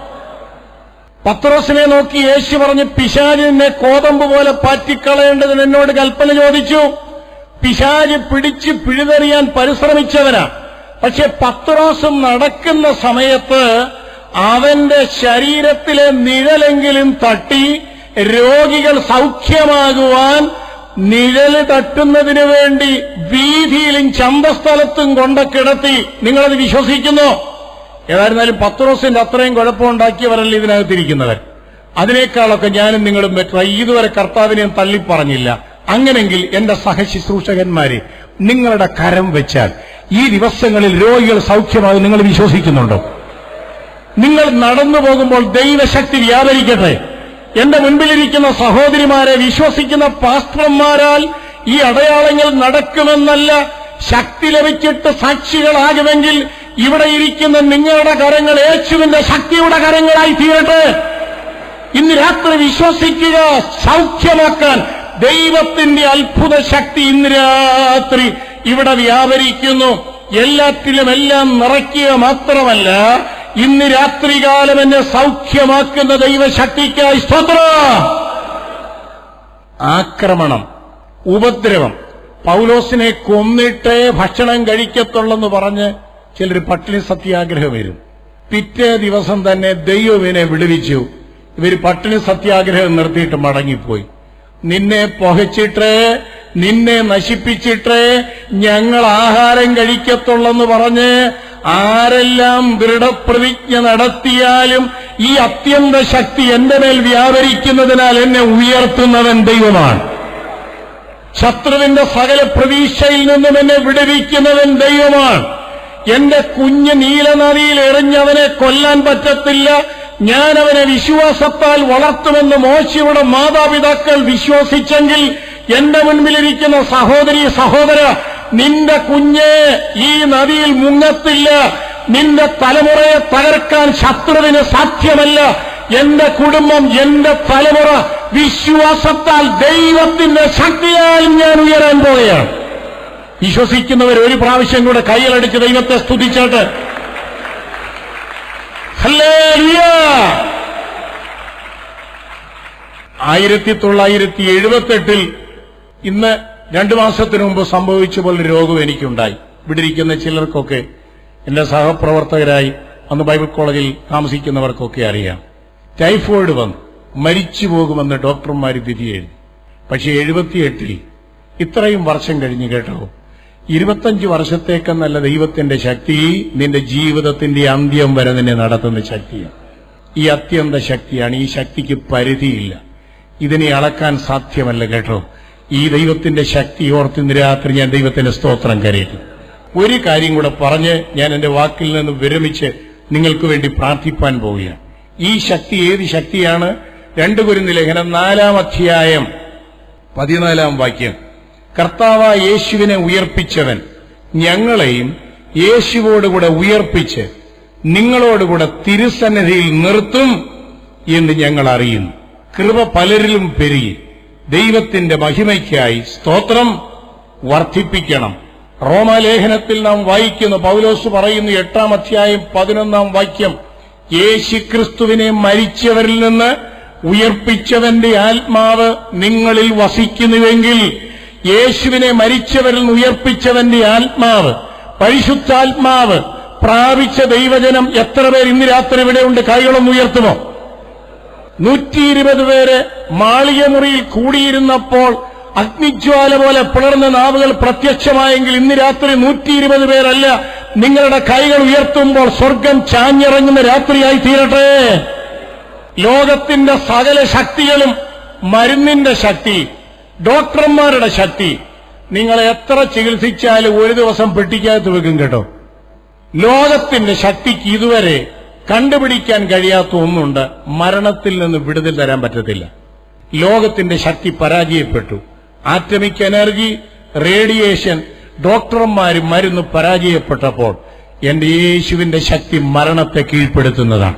പത്രോസിനെ നോക്കി യേശു പറഞ്ഞ് പിശാചിനെ കോതമ്പ് പോലെ പാറ്റിക്കളയേണ്ടതിന് എന്നോട് കൽപ്പന ചോദിച്ചു പിശാജ് പിടിച്ച് പിഴുതെറിയാൻ പരിശ്രമിച്ചവനാ പക്ഷെ പത്രോസും നടക്കുന്ന സമയത്ത് അവന്റെ ശരീരത്തിലെ നിഴലെങ്കിലും തട്ടി രോഗികൾ സൗഖ്യമാകുവാൻ നിഴല് തട്ടുന്നതിനു വേണ്ടി വീതിയിലും ചന്തസ്ഥലത്തും കൊണ്ട കിടത്തി നിങ്ങളത് വിശ്വസിക്കുന്നു ഏതായിരുന്നാലും പത്രോസിന്റെ അത്രയും കുഴപ്പമുണ്ടാക്കിയവരല്ല ഇതിനകത്തിരിക്കുന്നവർ അതിനേക്കാളൊക്കെ ഞാനും നിങ്ങളും ബെറ്റർ ഇതുവരെ കർത്താവിനെയും തള്ളി പറഞ്ഞില്ല അങ്ങനെങ്കിൽ എന്റെ സഹശുശ്രൂഷകന്മാരെ നിങ്ങളുടെ കരം വെച്ചാൽ ഈ ദിവസങ്ങളിൽ രോഗികൾ സൗഖ്യമാകും നിങ്ങൾ വിശ്വസിക്കുന്നുണ്ടോ നിങ്ങൾ നടന്നു പോകുമ്പോൾ ദൈവശക്തി വ്യാപരിക്കട്ടെ എന്റെ മുൻപിലിരിക്കുന്ന സഹോദരിമാരെ വിശ്വസിക്കുന്ന പാസ്ത്രന്മാരാൽ ഈ അടയാളങ്ങൾ നടക്കുമെന്നല്ല ശക്തി ലഭിച്ചിട്ട് സാക്ഷികളാകുമെങ്കിൽ ഇവിടെ ഇരിക്കുന്ന നിങ്ങളുടെ കരങ്ങൾ യേശുവിന്റെ ശക്തിയുടെ കരങ്ങളായി തീരട്ടെ ഇന്ന് രാത്രി വിശ്വസിക്കുക സൗഖ്യമാക്കാൻ ദൈവത്തിന്റെ അത്ഭുത ശക്തി ഇന്ന് രാത്രി ഇവിടെ വ്യാപരിക്കുന്നു എല്ലാറ്റിലും എല്ലാം നിറയ്ക്കുക മാത്രമല്ല ഇന്ന് രാത്രികാലം എന്നെ സൗഖ്യമാക്കുന്ന ദൈവശക്തിക്കായി സ്തോത്ര ആക്രമണം ഉപദ്രവം പൗലോസിനെ കൊന്നിട്ടേ ഭക്ഷണം കഴിക്കത്തുള്ളെന്ന് പറഞ്ഞ് ചിലർ പട്ടിണി സത്യാഗ്രഹം വരും പിറ്റേ ദിവസം തന്നെ ദൈവവിനെ വിടുവിച്ചു ഇവർ പട്ടിണി സത്യാഗ്രഹം നിർത്തിയിട്ട് മടങ്ങിപ്പോയി നിന്നെ പുകച്ചിട്ട് നിന്നെ നശിപ്പിച്ചിട്ട് ഞങ്ങൾ ആഹാരം കഴിക്കത്തുള്ളെന്ന് പറഞ്ഞ് ആരെല്ലാം ദൃഢപ്രതിജ്ഞ നടത്തിയാലും ഈ അത്യന്ത ശക്തി എന്റെ മേൽ വ്യാപരിക്കുന്നതിനാൽ എന്നെ ഉയർത്തുന്നവൻ ദൈവമാണ് ശത്രുവിന്റെ സകല പ്രതീക്ഷയിൽ നിന്നും എന്നെ വിടുവിക്കുന്നവൻ ദൈവമാണ് എന്റെ കുഞ്ഞ് നീലനദിയിൽ എറിഞ്ഞവനെ കൊല്ലാൻ പറ്റത്തില്ല ഞാൻ അവനെ വിശ്വാസത്താൽ വളർത്തുമെന്ന് മോശയുടെ മാതാപിതാക്കൾ വിശ്വസിച്ചെങ്കിൽ എന്റെ മുൻപിലിരിക്കുന്ന സഹോദരി സഹോദര നിന്റെ കുഞ്ഞ് ഈ നദിയിൽ മുങ്ങത്തില്ല നിന്റെ തലമുറയെ തകർക്കാൻ ശത്രുവിന് സാധ്യമല്ല എന്റെ കുടുംബം എന്റെ തലമുറ വിശ്വാസത്താൽ ദൈവത്തിന്റെ ശക്തിയാൽ ഞാൻ ഉയരാൻ പോവുകയാണ് വിശ്വസിക്കുന്നവർ ഒരു പ്രാവശ്യം കൂടെ കൈകളടിച്ച് ദൈവത്തെ സ്തുതിച്ചോട്ട് ഹല്ലേലൂയ ആയിരത്തി തൊള്ളായിരത്തി എഴുപത്തെട്ടിൽ ഇന്ന് രണ്ടു മാസത്തിനു മുമ്പ് സംഭവിച്ച പോലെ രോഗം എനിക്കുണ്ടായി ഇവിടെ ഇരിക്കുന്ന ചിലർക്കൊക്കെ എന്റെ സഹപ്രവർത്തകരായി അന്ന് ബൈബിൾ കോളേജിൽ താമസിക്കുന്നവർക്കൊക്കെ അറിയാം ടൈഫോയിഡ് വന്നു മരിച്ചു പോകുമെന്ന് ഡോക്ടർമാർ വിധി എഴുതി പക്ഷെ എഴുപത്തിയെട്ടിൽ ഇത്രയും വർഷം കഴിഞ്ഞ് കേട്ടോ ഇരുപത്തഞ്ച് വർഷത്തേക്കെന്നല്ല ദൈവത്തിന്റെ ശക്തി നിന്റെ ജീവിതത്തിന്റെ അന്ത്യം വരെ നിന്നെ നടത്തുന്ന ശക്തിയാണ് ഈ അത്യന്ത ശക്തിയാണ് ഈ ശക്തിക്ക് പരിധിയില്ല ഇതിനെ അളക്കാൻ സാധ്യമല്ല കേട്ടോ ഈ ദൈവത്തിന്റെ ശക്തി ഓർത്ത് ഇന്ന് രാത്രി ഞാൻ ദൈവത്തിന്റെ സ്തോത്രം കരയിട്ടു ഒരു കാര്യം കൂടെ പറഞ്ഞ് ഞാൻ എന്റെ വാക്കിൽ നിന്ന് വിരമിച്ച് നിങ്ങൾക്ക് വേണ്ടി പ്രാർത്ഥിപ്പാൻ പോവുകയാണ് ഈ ശക്തി ഏത് ശക്തിയാണ് രണ്ടു കുരുന്ന് ലേഖനം നാലാം അധ്യായം പതിനാലാം വാക്യം കർത്താവ യേശുവിനെ ഉയർപ്പിച്ചവൻ ഞങ്ങളെയും യേശുവോടുകൂടെ ഉയർപ്പിച്ച് നിങ്ങളോടുകൂടെ തിരുസന്നിധിയിൽ നിർത്തും എന്ന് ഞങ്ങൾ അറിയുന്നു കൃപ പലരിലും പെരുകി ദൈവത്തിന്റെ മഹിമയ്ക്കായി സ്തോത്രം വർദ്ധിപ്പിക്കണം റോമാലേഖനത്തിൽ നാം വായിക്കുന്ന പൗലോസ് പറയുന്നു എട്ടാം അധ്യായം പതിനൊന്നാം വാക്യം യേശുക്രിസ്തുവിനെ മരിച്ചവരിൽ നിന്ന് ഉയർപ്പിച്ചവന്റെ ആത്മാവ് നിങ്ങളിൽ വസിക്കുന്നുവെങ്കിൽ യേശുവിനെ മരിച്ചവരിൽ നിന്ന് ഉയർപ്പിച്ചവന്റെ ആത്മാവ് പരിശുദ്ധാത്മാവ് പ്രാപിച്ച ദൈവജനം എത്ര പേർ ഇന്ന് രാത്രി ഇവിടെയുണ്ട് കൈകളൊന്ന് ഉയർത്തുമോ നൂറ്റി ഇരുപത് പേര് മാളിക മുറിയിൽ കൂടിയിരുന്നപ്പോൾ അഗ്നിജ്വാല പോലെ പിളർന്ന നാവുകൾ പ്രത്യക്ഷമായെങ്കിൽ ഇന്ന് രാത്രി നൂറ്റി ഇരുപത് പേരല്ല നിങ്ങളുടെ കൈകൾ ഉയർത്തുമ്പോൾ സ്വർഗം ചാഞ്ഞിറങ്ങുന്ന രാത്രിയായി തീരട്ടെ ലോകത്തിന്റെ സകല ശക്തികളും മരുന്നിന്റെ ശക്തി ഡോക്ടർമാരുടെ ശക്തി നിങ്ങളെ എത്ര ചികിത്സിച്ചാലും ഒരു ദിവസം പെട്ടിക്കകത്ത് വെക്കും കേട്ടോ ലോകത്തിന്റെ ശക്തിക്ക് ഇതുവരെ കണ്ടുപിടിക്കാൻ കഴിയാത്ത ഒന്നുണ്ട് മരണത്തിൽ നിന്ന് വിടുതൽ തരാൻ പറ്റത്തില്ല ലോകത്തിന്റെ ശക്തി പരാജയപ്പെട്ടു ആറ്റമിക് എനർജി റേഡിയേഷൻ ഡോക്ടർമാർ മരുന്ന് പരാജയപ്പെട്ടപ്പോൾ എന്റെ യേശുവിന്റെ ശക്തി മരണത്തെ കീഴ്പ്പെടുത്തുന്നതാണ്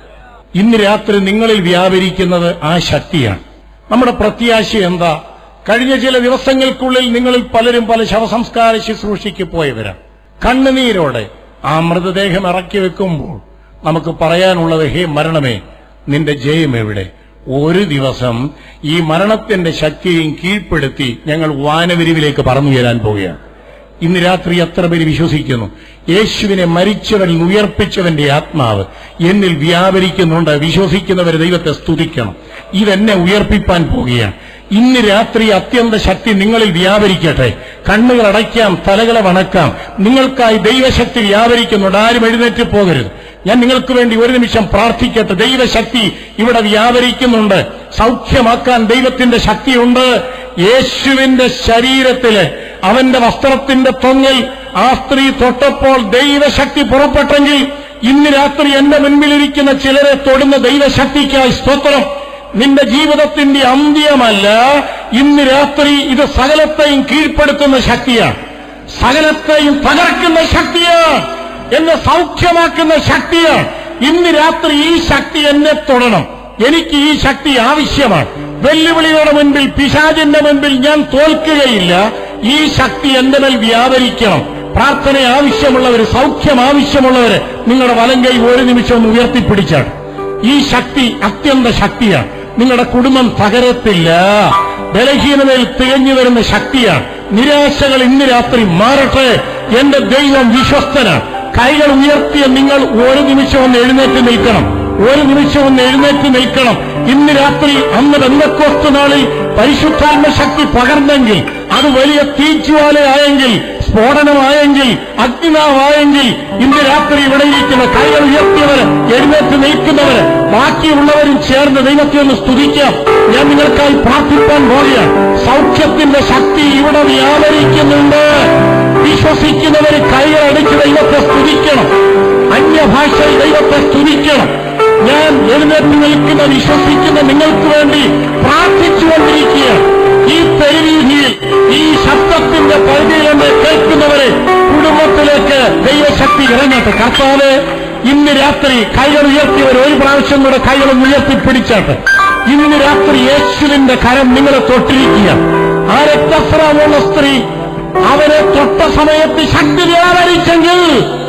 ഇന്ന് രാത്രി നിങ്ങളിൽ വ്യാപരിക്കുന്നത് ആ ശക്തിയാണ് നമ്മുടെ പ്രത്യാശ എന്താ കഴിഞ്ഞ ചില ദിവസങ്ങൾക്കുള്ളിൽ നിങ്ങളിൽ പലരും പല ശവസംസ്കാര ശുശ്രൂഷയ്ക്ക് പോയവരാണ് കണ്ണുനീരോടെ ആ മൃതദേഹം ഇറക്കി വെക്കുമ്പോൾ നമുക്ക് പറയാനുള്ളത് ഹേ മരണമേ നിന്റെ ജയം എവിടെ ഒരു ദിവസം ഈ മരണത്തിന്റെ ശക്തിയെയും കീഴ്പ്പെടുത്തി ഞങ്ങൾ വാനവിരിവിലേക്ക് പറന്നുയരാൻ പോവുകയാണ് ഇന്ന് രാത്രി എത്ര പേര് വിശ്വസിക്കുന്നു യേശുവിനെ മരിച്ചവരിൽ ഉയർപ്പിച്ചവന്റെ ആത്മാവ് എന്നിൽ വ്യാപരിക്കുന്നുണ്ട് വിശ്വസിക്കുന്നവർ ദൈവത്തെ സ്തുതിക്കണം ഇതെന്നെ ഉയർപ്പിപ്പാൻ പോവുകയാണ് ഇന്ന് രാത്രി അത്യന്ത ശക്തി നിങ്ങളിൽ വ്യാപരിക്കട്ടെ കണ്ണുകൾ അടയ്ക്കാം തലകളെ വണക്കാം നിങ്ങൾക്കായി ദൈവശക്തി വ്യാപരിക്കുന്നുണ്ട് ആരും എഴുന്നേറ്റ് പോകരുത് ഞാൻ നിങ്ങൾക്ക് വേണ്ടി ഒരു നിമിഷം പ്രാർത്ഥിക്കട്ടെ ദൈവശക്തി ഇവിടെ വ്യാപരിക്കുന്നുണ്ട് സൗഖ്യമാക്കാൻ ദൈവത്തിന്റെ ശക്തിയുണ്ട് യേശുവിന്റെ ശരീരത്തില് അവന്റെ വസ്ത്രത്തിന്റെ തൊങ്ങിൽ ആ സ്ത്രീ തൊട്ടപ്പോൾ ദൈവശക്തി പുറപ്പെട്ടെങ്കിൽ ഇന്ന് രാത്രി എന്റെ മുൻപിലിരിക്കുന്ന ചിലരെ തൊടുന്ന ദൈവശക്തിക്കായി സ്തോത്രം നിന്റെ ജീവിതത്തിന്റെ അന്ത്യമല്ല ഇന്ന് രാത്രി ഇത് സകലത്തെയും കീഴ്പ്പെടുത്തുന്ന ശക്തിയാണ് സകലത്തെയും തകർക്കുന്ന ശക്തിയാണ് എന്നെ സൗഖ്യമാക്കുന്ന ശക്തിയാണ് ഇന്ന് രാത്രി ഈ ശക്തി എന്നെ തൊടണം എനിക്ക് ഈ ശക്തി ആവശ്യമാണ് വെല്ലുവിളിയുടെ മുൻപിൽ പിശാചിന്റെ മുൻപിൽ ഞാൻ തോൽക്കുകയില്ല ഈ ശക്തി എന്റെ മേൽ വ്യാപരിക്കണം പ്രാർത്ഥന ആവശ്യമുള്ളവർ സൗഖ്യം ആവശ്യമുള്ളവര് നിങ്ങളുടെ വലം കൈ ഒരു നിമിഷം ഒന്ന് ഉയർത്തിപ്പിടിച്ചാണ് ഈ ശക്തി അത്യന്ത ശക്തിയാണ് നിങ്ങളുടെ കുടുംബം തകരത്തില്ല ബലഹീനതയിൽ തികഞ്ഞു വരുന്ന ശക്തിയാണ് നിരാശകൾ ഇന്ന് രാത്രി മാറട്ടെ എന്റെ ദൈവം വിശ്വസ്തനാണ് കൈകൾ ഉയർത്തിയ നിങ്ങൾ ഒരു നിമിഷം ഒന്ന് എഴുന്നേറ്റ് നിൽക്കണം ഒരു നിമിഷം ഒന്ന് എഴുന്നേറ്റ് നിൽക്കണം ഇന്ന് രാത്രി അന്ന് ബന്ധക്കോസ്തു നാളിൽ പരിശുദ്ധാത്മ ശക്തി പകർന്നെങ്കിൽ അത് വലിയ തീജ്വാലയായെങ്കിൽ സ്ഫോടനമായെങ്കിൽ അഗ്നിനാവായെങ്കിൽ ഇന്ന് രാത്രി ഇവിടെ ഇരിക്കുന്ന കൈകൾ ഉയർത്തിയവര് എഴുന്നേറ്റ് നിൽക്കുന്നവര് ബാക്കിയുള്ളവരും ചേർന്ന് ദൈവത്തെ ഒന്ന് സ്തുതിക്കാം ഞാൻ നിങ്ങൾക്കായി പ്രാർത്ഥിപ്പാൻ പോവുകയാണ് സൗഖ്യത്തിന്റെ ശക്തി ഇവിടെ വ്യാപരിക്കുന്നുണ്ട് വിശ്വസിക്കുന്നവര് കൈകളടിച്ച് ദൈവത്തെ സ്തുതിക്കണം അന്യഭാഷയിൽ ദൈവത്തെ സ്തുതിക്കണം ഞാൻ എഴുന്നേറ്റ് നിൽക്കുന്ന വിശ്വസിക്കുന്ന നിങ്ങൾക്ക് വേണ്ടി പ്രാർത്ഥിച്ചുകൊണ്ടിരിക്കുകയാണ് ഈ തെരുവീതിയിൽ ഈ ശബ്ദത്തിന്റെ പരിധിയിൽ എന്നെ കേൾക്കുന്നവരെ കുടുംബത്തിലേക്ക് ദൈവശക്തി ഇറങ്ങട്ടെ കർത്താവ് ഇന്ന് രാത്രി കൈകൾ ഉയർത്തിയവർ ഒരു പ്രാവശ്യം കൂടെ കൈകൾ ഉയർത്തിപ്പിടിച്ചാട്ടെ ഇന്ന് രാത്രി യേശുവിന്റെ കരം നിങ്ങളെ തൊട്ടിരിക്കുക ആ രക്തസ്രാവമുള്ള സ്ത്രീ അവരെ തൊട്ട സമയത്ത് ശക്തി വ്യാപരിച്ചെങ്കിൽ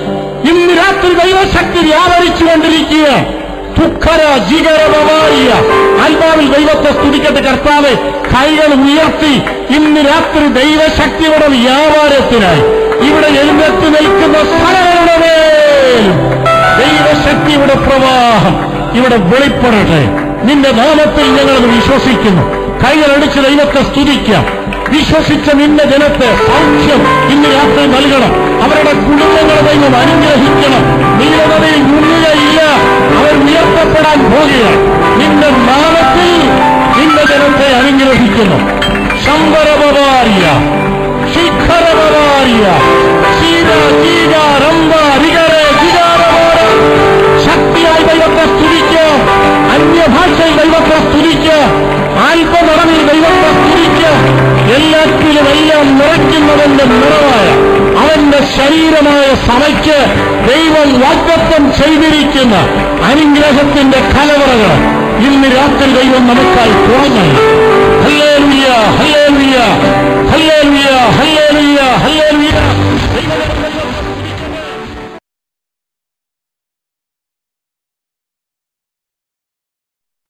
ഇന്ന് രാത്രി ദൈവശക്തി വ്യാപരിച്ചുകൊണ്ടിരിക്കുക തുക്കര ജിഗരമായ ആത്മാവിൽ ദൈവത്തെ സ്തുതിക്കട്ടെ കർത്താവ് കൈകൾ ഉയർത്തി ഇന്ന് രാത്രി ദൈവശക്തിയുടെ വ്യാപാരത്തിനായി ഇവിടെ എഴുന്നേറ്റ് നിൽക്കുന്ന സ്ഥലങ്ങളുടെ മേലും ദൈവശക്തിയുടെ പ്രവാഹം ഇവിടെ വെളിപ്പെടട്ടെ നിന്റെ നാമത്തിൽ ഞങ്ങളത് വിശ്വസിക്കുന്നു കൈകളടിച്ച് ദൈവത്തെ സ്തുതിക്കാം വിശ്വസിച്ച നിന്റെ ജനത്തെ സൗഖ്യം ഇന്ന് രാത്രി നൽകണം അവരുടെ കുടുംബങ്ങളെ ദൈവം അനുഗ്രഹിക്കണം നീലനതയിൽ മുങ്ങുകയില്ല അവർ ഉയർത്തപ്പെടാൻ പോകുകയാണ് നിന്റെ നാമത്തിൽ നിന്റെ ജനത്തെ അനുഗ്രഹിക്കുന്നു ശങ്കരബവാരിയ ശിഖരബവാരിയ ശീത ജീക റംബ റിഗരെ ജിഗാരബോര ശക്തിയായി ദൈവത്തെ സ്തുതിക്കുക അന്യഭാഷയിൽ ദൈവത്തെ സ്തുതിക്കുക ആൽപ്പനിറവിൽ ദൈവത്തെ സ്തുതിക്കുക എല്ലാറ്റിലും എല്ലാം നിറയ്ക്കുന്നവന്റെ നിറവായ അവന്റെ ശരീരമായ സഭയ്ക്ക് ദൈവം വാഗ്ദത്വം ചെയ്തിരിക്കുന്ന അനുഗ്രഹത്തിന്റെ കലവറകൾ ഇന്ന് രാത്രി ദൈവം നമുക്കായി തുറന്നു ഹല്ലേലൂയ ഹല്ലേലൂയ